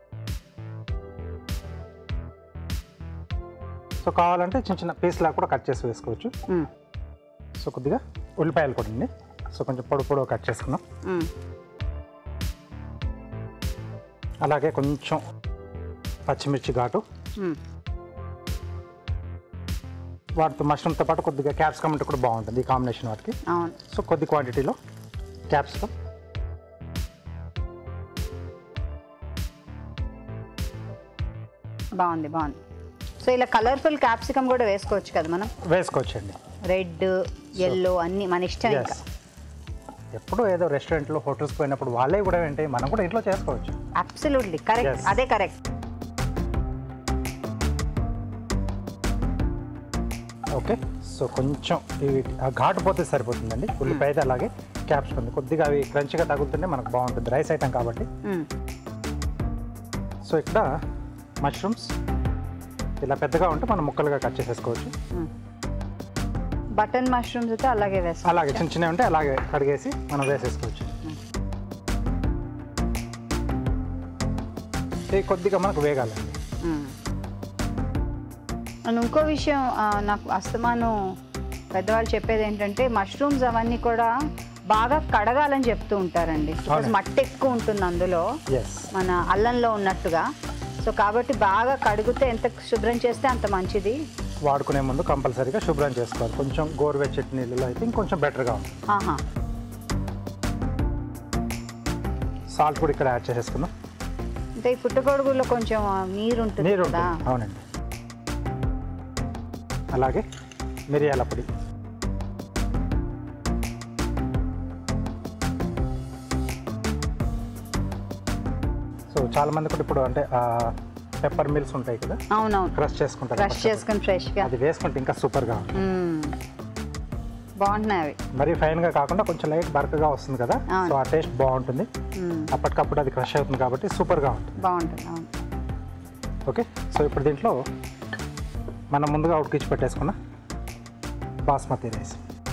సో కావాలంటే చిన్న చిన్న పీస్లా కూడా కట్ చేసి వేసుకోవచ్చు మ్మ్. సో కొద్దిగా ఉల్లిపాయలు కూడా అండి సో కొంచెం పొడి పొడి కట్ చేసుకున్నాం మ్మ్. అలాగే కొంచెం పచ్చిమిర్చి ఘాటు మ్మ్. వాటితో మష్రూమ్తో పాటు కొద్దిగా క్యాప్సికమ్ ఉంటే కూడా బాగుంటుంది ఈ కాంబినేషన్ వాటికి అవును సో కొద్ది క్వాంటిటీలో క్యాప్సికమ్ బాగుంది బాగుంది సో ఇలా కలర్ఫుల్ క్యాప్సికమ్ కూడా వేసుకోవచ్చు కదా మనం వేసుకోవచ్చండి రెడ్ ఎల్లో అన్ని మన ఇష్టం ఇంకా ఎస్ ఎప్పుడూ ఏదో రెస్టారెంట్లో హోటల్స్కి పోయినప్పుడు వాళ్ళే కూడా ఏంటి మనం కూడా ఇంట్లో చేసుకోవచ్చు అబ్సల్యూట్లీ కరెక్ట్ Yes. అదే కరెక్ట్ ఓకే సో కొంచెం ఇవి ఆ ఘాటు పోతే సరిపోతుందండి ఉల్లిపాయ అయితే అలాగే క్యాప్సికమ్ కొద్దిగా అవి క్రంచిగా తగులుతుంటే మనకు బాగుంటుంది రైస్ ఐటమ్ కాబట్టి సో ఇక్కడ మష్రూమ్స్ ఇలా పెద్దగా ఉంటే మనం ముక్కలుగా కట్ చేసేసుకోవచ్చు బటన్ మష్రూమ్స్ అయితే అలాగే వేస్తాం అలాగే చిన్న చిన్నవి ఉంటే అలాగే కడిగేసి మనం వేసేసుకోవచ్చు ఇది కొద్దిగా మనకు వేగాలండి అండ్ ఇంకో విషయం ఆ, నాకు అస్తమాను పెద్దవాళ్ళు చెప్పేది ఏంటంటే మష్రూమ్స్ అవన్నీ కూడా బాగా కడగాలని చెప్తూ ఉంటారండి బికాజ్ అవునండి. మట్టి ఎక్కువ ఉంటుంది అందులో ఎస్ మన అల్లంలో ఉన్నట్టుగా సో కాబట్టి బాగా కడిగితే ఎంత శుభ్రం చేస్తే అంత మంచిది వాడుకునే ముందు కంపల్సరీగా శుభ్రం చేసుకోవాలి కొంచెం గోరువెచ్చటి నీళ్ళలో అయితే ఇంకొంచెం బెటర్గా ఉంటుంది ఆహా సాల్ట్ కూడా ఇక్కడ యాడ్ చేసేసుకుందాం అంటే ఈ పుట్టగొడుగులో కొంచెం ఆ, నీరు ఉంటుంది నీరు కదా ఉంటుంది అవునండి అలాగే మిరియాల పొడి సో చాలా మంది కూడా ఇప్పుడు అంటే పెప్పర్ మిల్స్ ఉంటాయి కదా అవునవును క్రష్ చేసుకుంటారు బ్రష్ చేసుకుని ఫ్రెష్గా అది వేసుకుంటే ఇంకా సూపర్గా ఉంటుంది బాగుంటున్నాయి అవి మరీ ఫైన్గా కాకుండా కొంచెం లైట్ బరకగా వస్తుంది కదా అవును. సో ఆ టేస్ట్ బాగుంటుంది మ్మ్. అప్పటికప్పుడు అది క్రష్ అవుతుంది కాబట్టి సూపర్గా ఉంటుంది బాగుంటుంది అవును ఓకే సో ఇప్పుడు దీంట్లో మనం ముందుగా ఉడికించి పెట్టేసుకున్న బాస్మతి రైస్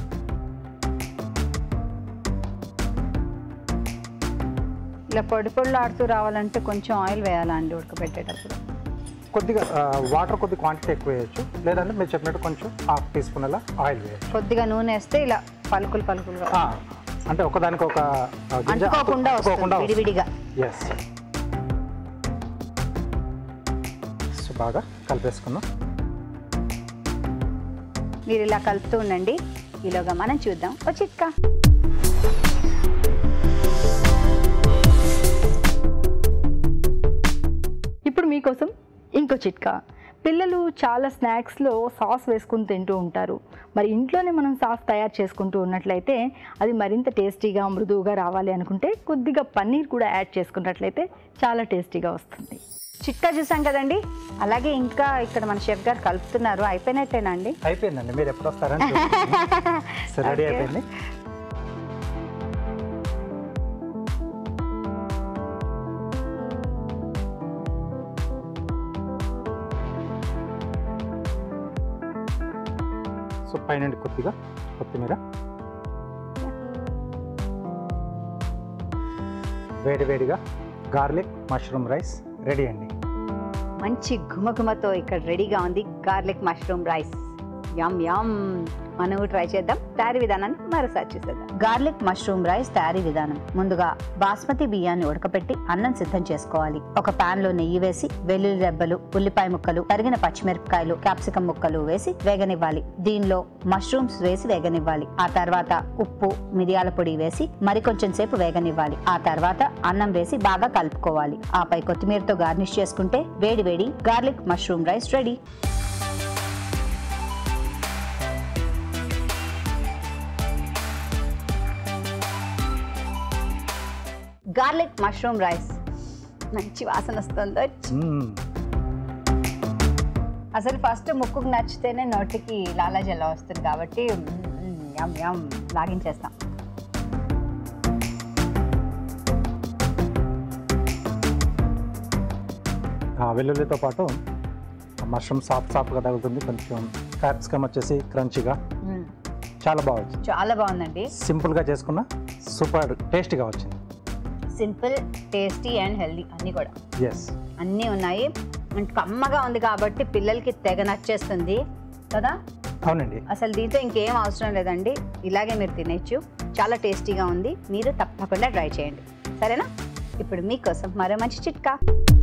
ఇలా పొడి పొడిలో ఆడుతూ రావాలంటే కొంచెం ఆయిల్ వేయాలా అండి ఉడకబెట్టేటప్పుడు కొద్దిగా వాటర్ కొద్ది క్వాంటిటీ ఎక్కువ వేయచ్చు లేదంటే మీరు చెప్పినట్టు కొంచెం హాఫ్ టీ స్పూన్ అలా ఆయిల్ వేయచ్చు కొద్దిగా నూనె వేస్తే ఇలా పలుకులు పలుకులుగా ఆ, అంటే ఒకదానికి ఒక ఆ, గింజ అంటుకోకుండా అంటుకోకుండా వస్తుంది విడివిడిగా ఎస్ సో బాగా కలిపేసుకుందాం మీరు ఇలా కలుపుతూ ఉండండి ఈలోగా మనం చూద్దాం ఓ చిట్కా ఇప్పుడు మీకోసం ఇంకో చిట్కా పిల్లలు చాలా స్నాక్స్లో సాస్ వేసుకుని తింటూ ఉంటారు మరి ఇంట్లోనే మనం సాస్ తయారు చేసుకుంటూ ఉన్నట్లయితే అది మరింత టేస్టీగా మృదువుగా రావాలి అనుకుంటే కొద్దిగా పన్నీర్ కూడా యాడ్ చేసుకున్నట్లయితే చాలా టేస్టీగా వస్తుంది చిట్కా చూసాం కదండి అలాగే ఇంకా ఇక్కడ మన షెఫ్ గారు కలుపుతున్నారు అయిపోయినట్టేనా అండి అయిపోయిందండి మీరు ఎప్పుడు వస్తారని సో రెడీ Okay. అయిపోయింది సో పైన కొద్దిగా కొత్తిమీర వేడి వేడిగా గార్లిక్ మష్రూమ్ రైస్ రెడీ అండి మంచి ఘుమఘుమతో ఇక్కడ రెడీగా ఉంది garlic mushroom rice yum yum మనం ట్రై చేద్దాం తయారీ విధానాన్ని మరోసారి చూసేద్దాం గార్లిక్ మష్రూమ్ రైస్ తయారీ విధానం ముందుగా బాస్మతి బియ్యాన్ని ఉడకపెట్టి అన్నం సిద్ధం చేసుకోవాలి ఒక పాన్ లో నెయ్యి వేసి వెల్లుల్లి రెబ్బలు ఉల్లిపాయ ముక్కలు తరిగిన పచ్చిమిరపకాయలు క్యాప్సికం ముక్కలు వేసి వేగనివ్వాలి దీనిలో మష్రూమ్స్ వేసి వేగనివ్వాలి ఆ తర్వాత ఉప్పు మిరియాల పొడి వేసి మరికొంచెం సేపు వేగనివ్వాలి ఆ తర్వాత అన్నం వేసి బాగా కలుపుకోవాలి ఆపై కొత్తిమీరతో గార్నిష్ చేసుకుంటే వేడి వేడి garlic mushroom rice ready garlic mushroom rice మంచి వాసన వస్తుందో మ్మ్. అసలు ఫస్ట్ ముక్కుకు నచ్చితేనే నోటికి లాలాజ్ ఎలా వస్తుంది కాబట్టి మ్మ్, యమ్ యమ్ లాగించేస్తాం ఆ వెల్లుల్లితో పాటు మష్రూమ్ సాఫ్ట్ సాఫ్ట్గా తగులుతుంది కొంచెం క్యాప్సికమ్ వచ్చేసి క్రంచిగా మ్మ్. చాలా బాగా వచ్చింది చాలా బాగుందండి సింపుల్గా చేసుకున్న సూపర్ టేస్టీగా వచ్చింది సింపుల్ టేస్టీ అండ్ హెల్దీ అన్నీ కూడా ఎస్ అన్నీ ఉన్నాయి అండ్ కమ్మగా ఉంది కాబట్టి పిల్లలకి తెగ నచ్చేస్తుంది కదా అవునండి అసలు దీంతో ఇంకేం అవసరం లేదండి ఇలాగే మీరు తినేచ్చు చాలా టేస్టీగా ఉంది మీరు తప్పకుండా ట్రై చేయండి సరేనా ఇప్పుడు మీకోసం మరో మంచి చిట్కా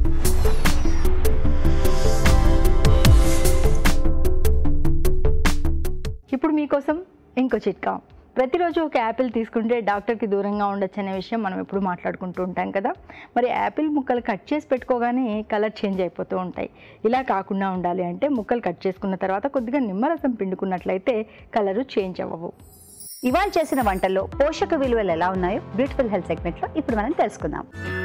ఇప్పుడు మీకోసం ఇంకో చిట్కా ప్రతిరోజు ఒక యాపిల్ తీసుకుంటే డాక్టర్కి దూరంగా ఉండొచ్చు అనే విషయం మనం ఎప్పుడు మాట్లాడుకుంటూ ఉంటాం కదా మరి యాపిల్ ముక్కలు కట్ చేసి పెట్టుకోగానే కలర్ చేంజ్ అయిపోతూ ఉంటాయి ఇలా కాకుండా ఉండాలి అంటే ముక్కలు కట్ చేసుకున్న తర్వాత కొద్దిగా నిమ్మరసం పిండుకున్నట్లయితే కలరు చేంజ్ అవ్వవు ఇవాళ చేసిన వంటల్లో పోషక విలువలు ఎలా ఉన్నాయో బ్యూటిఫుల్ హెల్త్ సెగ్మెంట్లో ఇప్పుడు మనం తెలుసుకుందాం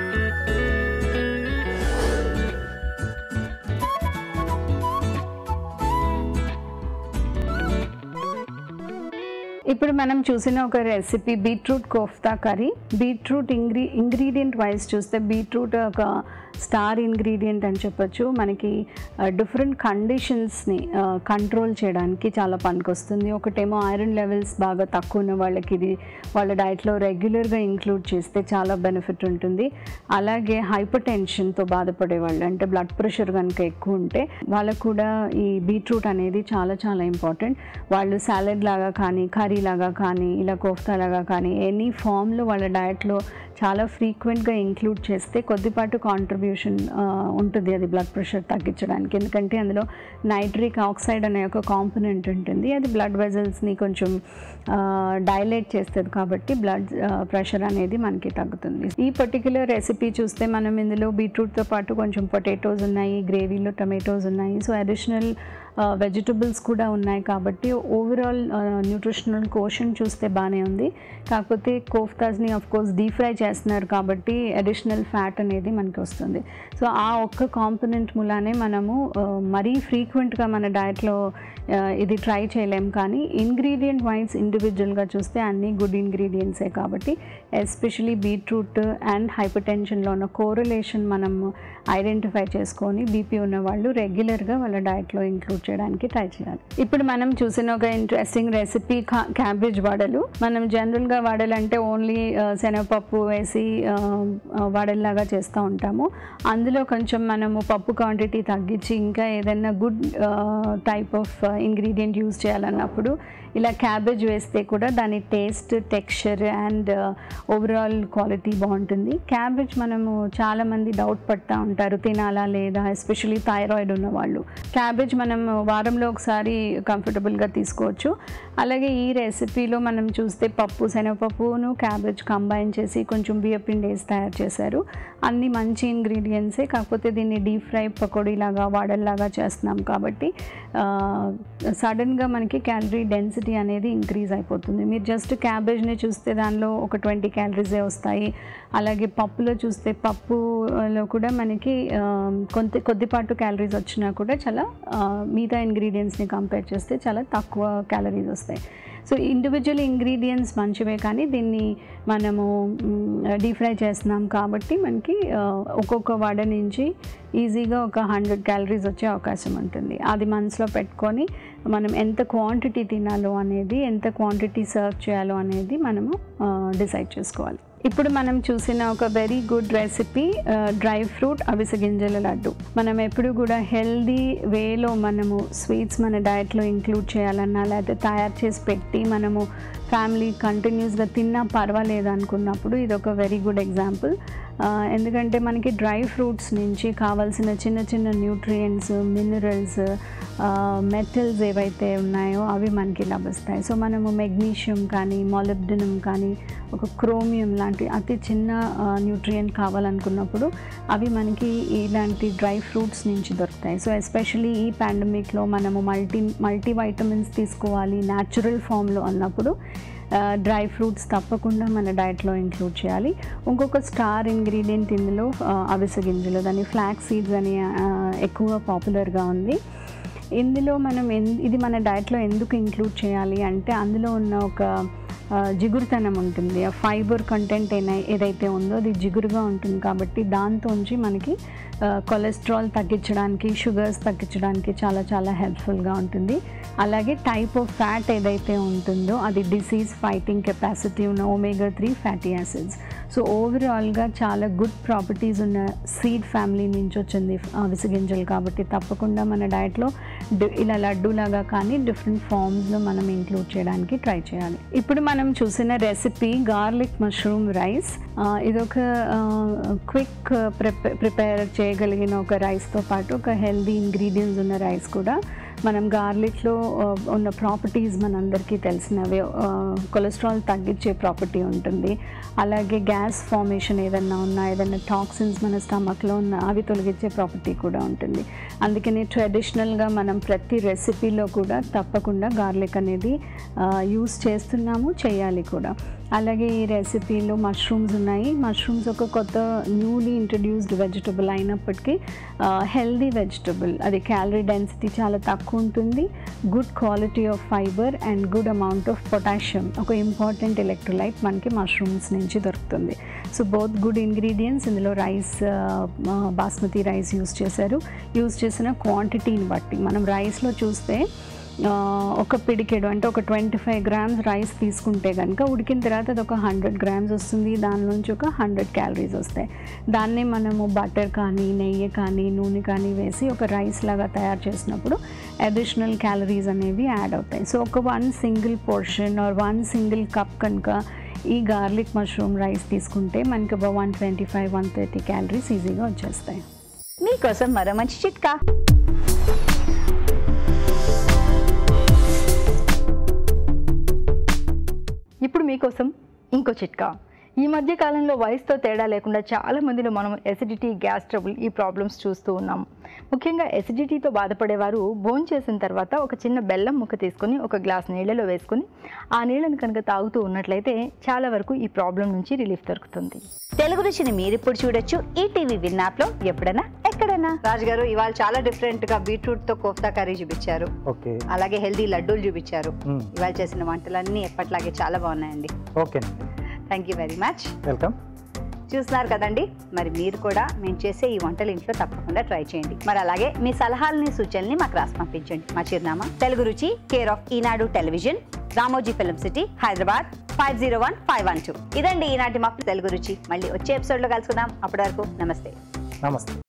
ఇప్పుడు మనం చూసిన ఒక recipe beetroot kofta curry beetroot ఇంగ్రీ ఇంగ్రీడియంట్ వైజ్ చూస్తే బీట్రూట్ ఒక స్టార్ ఇంగ్రీడియంట్ అని చెప్పొచ్చు మనకి డిఫరెంట్ కండిషన్స్ని కంట్రోల్ చేయడానికి చాలా పనికొస్తుంది ఒకటేమో ఐరన్ లెవెల్స్ బాగా తక్కువ ఉన్న వాళ్ళకి ఇది వాళ్ళ డైట్లో రెగ్యులర్గా ఇంక్లూడ్ చేస్తే చాలా బెనిఫిట్ ఉంటుంది అలాగే హైపర్ టెన్షన్తో బాధపడే వాళ్ళు అంటే బ్లడ్ ప్రెషర్ కనుక ఎక్కువ ఉంటే వాళ్ళకు కూడా ఈ బీట్రూట్ అనేది చాలా చాలా ఇంపార్టెంట్ వాళ్ళు సాలెడ్ లాగా కానీ కర్రీ లాగా కానీ ఇలా కోఫ్తా లాగా కానీ ఎనీ ఫామ్లో వాళ్ళ డయట్లో చాలా ఫ్రీక్వెంట్గా ఇంక్లూడ్ చేస్తే కొద్దిపాటు కాంట్రిబ్యూషన్ ఉంటుంది అది బ్లడ్ ప్రెషర్ తగ్గించడానికి ఎందుకంటే అందులో నైట్రిక్ ఆక్సైడ్ అనే ఒక కాంపోనెంట్ ఉంటుంది అది బ్లడ్ వెజల్స్ని కొంచెం డైలేట్ చేస్తుంది కాబట్టి బ్లడ్ ప్రెషర్ అనేది మనకి తగ్గుతుంది ఈ పర్టిక్యులర్ రెసిపీ చూస్తే మనం ఇందులో బీట్రూట్తో పాటు కొంచెం పొటాటోస్ ఉన్నాయి గ్రేవీలో టమాటోస్ ఉన్నాయి సో అడిషనల్ వెజిటబుల్స్ కూడా ఉన్నాయి కాబట్టి ఓవరాల్ న్యూట్రిషనల్ కోషన్ చూస్తే బాగానే ఉంది కాకపోతే కోఫ్తాస్ని ఆఫ్ కోర్స్ డీప్ ఫ్రై చేస్తున్నారు కాబట్టి అడిషనల్ ఫ్యాట్ అనేది మనకి వస్తుంది సో ఆ ఒక్క కాంపోనెంట్ మూలానే మనము ఆ, మరీ ఫ్రీక్వెంట్గా మన డయట్లో ఇది ట్రై చేయలేం కానీ ఇంగ్రీడియంట్ వైజ్ ఇండివిజువల్గా చూస్తే అన్నీ గుడ్ ఇంగ్రీడియంట్సే కాబట్టి ఎస్పెషలీ బీట్రూట్ అండ్ హైపర్ టెన్షన్లో ఉన్న కోరిలేషన్ మనం ఐడెంటిఫై చేసుకొని బీపీ ఉన్న వాళ్ళు రెగ్యులర్గా వాళ్ళ డయట్లో ఇంక్లూడ్ చేయడానికి ట్రై చేయాలి ఇప్పుడు మనం చూసిన ఒక ఇంట్రెస్టింగ్ రెసిపీ క్యాబేజ్ వడలు మనం జనరల్గా వడలు అంటే ఓన్లీ శనగపప్పు వేసి ఆ, ఆ, వడల్లాగా చేస్తూ ఉంటాము అందులో కొంచెం మనము పప్పు క్వాంటిటీ తగ్గించి ఇంకా ఏదైనా good type of ingredient use చేయాలన్నప్పుడు ఇలా క్యాబేజ్ వేస్తే కూడా దాని taste texture and overall quality బాగుంటుంది క్యాబేజ్ మనము చాలామంది డౌట్ పడతా ఉంటారు తినాలా లేదా ఎస్పెషలీ థైరాయిడ్ ఉన్న వాళ్ళు క్యాబేజ్ మనం వారంలో ఒకసారి కంఫర్టబుల్గా తీసుకోవచ్చు అలాగే ఈ రెసిపీలో మనం చూస్తే పప్పు శనగపప్పును క్యాబేజ్ కంబైన్ చేసి కొంచెం బియ్యపిండి వేసి తయారు చేశారు అన్ని మంచి ఇంగ్రీడియంట్సే కాకపోతే దీన్ని డీప్ ఫ్రై పకోడీలాగా వాడల్లాగా చేస్తున్నాం కాబట్టి సడన్గా మనకి క్యాలరీ డెన్సిటీ అనేది ఇంక్రీజ్ అయిపోతుంది మీరు జస్ట్ క్యాబేజ్ని చూస్తే దానిలో ఒక ట్వంటీ క్యాలరీసే వస్తాయి అలాగే పప్పులో చూస్తే పప్పులో కూడా మనకి ఆ, కొంత కొద్దిపాటు క్యాలరీస్ వచ్చినా కూడా చాలా ఆ, మిగతా ఇంగ్రీడియంట్స్ని కంపేర్ చేస్తే చాలా తక్కువ క్యాలరీస్ వస్తాయి సో ఇండివిజువల్ ఇంగ్రీడియంట్స్ మంచివే కానీ దీన్ని మనము డీప్ ఫ్రై చేస్తున్నాం కాబట్టి మనకి ఆ, ఒక్కొక్క వడ నుంచి ఈజీగా ఒక హండ్రెడ్ క్యాలరీస్ వచ్చే అవకాశం ఉంటుంది అది మనసులో పెట్టుకొని మనం ఎంత క్వాంటిటీ తినాలో అనేది ఎంత క్వాంటిటీ సర్వ్ చేయాలో అనేది మనము డిసైడ్ చేసుకోవాలి ఇప్పుడు మనం చూసిన ఒక very good recipe dry fruit అవిసె గింజల లడ్డు మనం ఎప్పుడు కూడా హెల్దీ వేలో మనము స్వీట్స్ మన డయట్లో ఇంక్లూడ్ చేయాలన్నా లేకపోతే తయారు చేసి పెట్టి మనము ఫ్యామిలీ కంటిన్యూస్గా తిన్నా పర్వాలేదు అనుకున్నప్పుడు ఇది ఒక వెరీ గుడ్ ఎగ్జాంపుల్ ఎందుకంటే మనకి డ్రై ఫ్రూట్స్ నుంచి కావాల్సిన చిన్న చిన్న న్యూట్రియంట్స్ మినరల్స్ మెటల్స్ ఏవైతే ఉన్నాయో అవి మనకి లభిస్తాయి సో మనము మెగ్నీషియం కానీ మాలిబ్డినం కానీ ఒక క్రోమియం లాంటి అతి చిన్న న్యూట్రియంట్ కావాలనుకున్నప్పుడు అవి మనకి ఇలాంటి డ్రై ఫ్రూట్స్ నుంచి దొరుకుతాయి సో ఎస్పెషలీ ఈ పాండమిక్లో మనము మల్టీ మల్టీ వైటమిన్స్ తీసుకోవాలి న్యాచురల్ ఫామ్లో అన్నప్పుడు డ్రై ఫ్రూట్స్ తప్పకుండా మన డైట్లో ఇంక్లూడ్ చేయాలి ఇంకొక స్టార్ ఇంగ్రీడియంట్ ఇందులో ఆ, అవిసె గింజలు దాన్ని ఫ్లాక్ సీడ్స్ అని ఆ, ఎక్కువ పాపులర్గా ఉంది ఇందులో మనం ఎన్- ఇది మన డైట్లో ఎందుకు ఇంక్లూడ్ చేయాలి అంటే అందులో ఉన్న ఒక ఆ, జిగురుతనం ఉంటుంది ఆ ఫైబర్ కంటెంట్ ఏదై ఏదైతే ఉందో అది జిగురుగా ఉంటుంది కాబట్టి దాంతోంచి మనకి ఆ, కొలెస్ట్రాల్ తగ్గించడానికి షుగర్స్ తగ్గించడానికి చాలా చాలా హెల్ప్ఫుల్గా ఉంటుంది అలాగే టైప్ ఆఫ్ ఫ్యాట్ ఏదైతే ఉంటుందో అది డిసీజ్ ఫైటింగ్ కెపాసిటీ ఉన్న omega three fatty acids so ఓవరాల్గా చాలా గుడ్ ప్రాపర్టీస్ ఉన్న సీడ్ ఫ్యామిలీ నుంచి వచ్చింది అవిసె గింజలు కాబట్టి తప్పకుండా మన డయట్లో ఇలా లడ్డూలాగా కానీ డిఫరెంట్ ఫామ్స్లో మనం ఇంక్లూడ్ చేయడానికి ట్రై చేయాలి ఇప్పుడు మనం చూసిన రెసిపీ గార్లిక్ మష్రూమ్ రైస్ ఇదొక క్విక్ ప్రిపేర్ చేయగలిగిన ఒక రైస్తో పాటు ఒక హెల్దీ ఇంగ్రీడియంట్స్ ఉన్న రైస్ కూడా మనం గార్లిక్లో ఉన్న ప్రాపర్టీస్ మనందరికీ తెలిసినవే కొలెస్ట్రాల్ తగ్గించే ప్రాపర్టీ ఉంటుంది అలాగే గ్యాస్ ఫార్మేషన్ ఏదన్నా ఉన్నా ఏదైనా టాక్సిన్స్ మన స్టమక్లో ఉన్న అవి తొలగించే ప్రాపర్టీ కూడా ఉంటుంది అందుకని ట్రెడిషనల్గా మనం ప్రతి రెసిపీలో కూడా తప్పకుండా గార్లిక్ అనేది యూస్ చేస్తున్నాము చేయాలి కూడా అలాగే ఈ రెసిపీలో మష్రూమ్స్ ఉన్నాయి మష్రూమ్స్ ఒక కొత్త న్యూలీ ఇంట్రడ్యూస్డ్ వెజిటబుల్ అయినప్పటికీ హెల్దీ వెజిటబుల్ అది క్యాలరీ డెన్సిటీ చాలా తక్కువ ఉంటుంది good quality of fibre and good amount of potassium ఒక ఇంపార్టెంట్ ఎలక్ట్రోలైట్ మనకి మష్రూమ్స్ నుంచి దొరుకుతుంది సో బోత్ గుడ్ ఇంగ్రీడియంట్స్ ఇందులో రైస్ బాస్మతి రైస్ యూస్ చేశారు యూస్ చేసిన క్వాంటిటీని బట్టి మనం రైస్లో చూస్తే ఆ, ఒక పిడికెడు అంటే ఒక ట్వంటీ ఫైవ్ గ్రామ్స్ రైస్ తీసుకుంటే కనుక ఉడికిన తర్వాత అది ఒక హండ్రెడ్ గ్రామ్స్ వస్తుంది దాని నుంచి ఒక హండ్రెడ్ క్యాలరీస్ వస్తాయి దాన్నే మనము బటర్ కానీ నెయ్యి కానీ నూనె కానీ వేసి ఒక రైస్ లాగా తయారు చేసినప్పుడు అడిషనల్ క్యాలరీస్ అనేవి యాడ్ అవుతాయి సో ఒక one single portion or one single cup కనుక ఈ గార్లిక్ మష్రూమ్ రైస్ తీసుకుంటే మనకి ఒక one twenty five one thirty calories ఈజీగా వచ్చేస్తాయి మీకోసం మరో మంచి చిట్కా ఇప్పుడు మీకోసం ఇంకో చిట్కా ఈ మధ్య కాలంలో వయసుతో తేడా లేకుండా చాలా మందిలో మనం ఎసిడిటీ గ్యాస్ ట్రబుల్ ఈ ప్రాబ్లమ్స్ చూస్తూ ఉన్నాం ముఖ్యంగా ఎసిడిటీతో బాధపడేవారు భోజనం చేసిన తర్వాత ఒక చిన్న బెల్లం ముక్క తీసుకొని ఒక గ్లాస్ నీళ్ళలో వేసుకొని ఆ నీళ్ళని కనుక తాగుతూ ఉన్నట్లయితే చాలా వరకు ఈ ప్రాబ్లం నుంచి రిలీఫ్ దొరుకుతుంది తెలుగు రుచిని మీరిప్పుడు చూడొచ్చు ఈ టీవీ విన్ యాప్ లో ఎప్పుడైనా ఎక్కడైనా రాజు గారు ఇవాళ చాలా డిఫరెంట్ గా బీట్రూట్ తో కోఫ్తా కర్రీ చూపించారు ఓకే అలాగే హెల్దీ లడ్డూలు చూపించారు మ్మ్. ఇవాళ చేసిన వంటలన్నీ ఎప్పట్లాగే చాలా బాగున్నాయండి ఓకేనండి thank you very much welcome చూస్తున్నారు కదండి మరి మీరు కూడా మేము చేసే ఈ వంటలు ఇంట్లో తప్పకుండా ట్రై చేయండి మరి అలాగే మీ సలహాలని సూచనల్ని మాకు రాసి పంపించండి మా చిరునామా తెలుగు రుచి care of Eenadu television Ramoji film city Hyderabad five zero one five one two ఇదండి ఈనాటి మా తెలుగు రుచి మళ్ళీ వచ్చే ఎపిసోడ్లో కలుసుకుందాం అప్పటి వరకు నమస్తే నమస్తే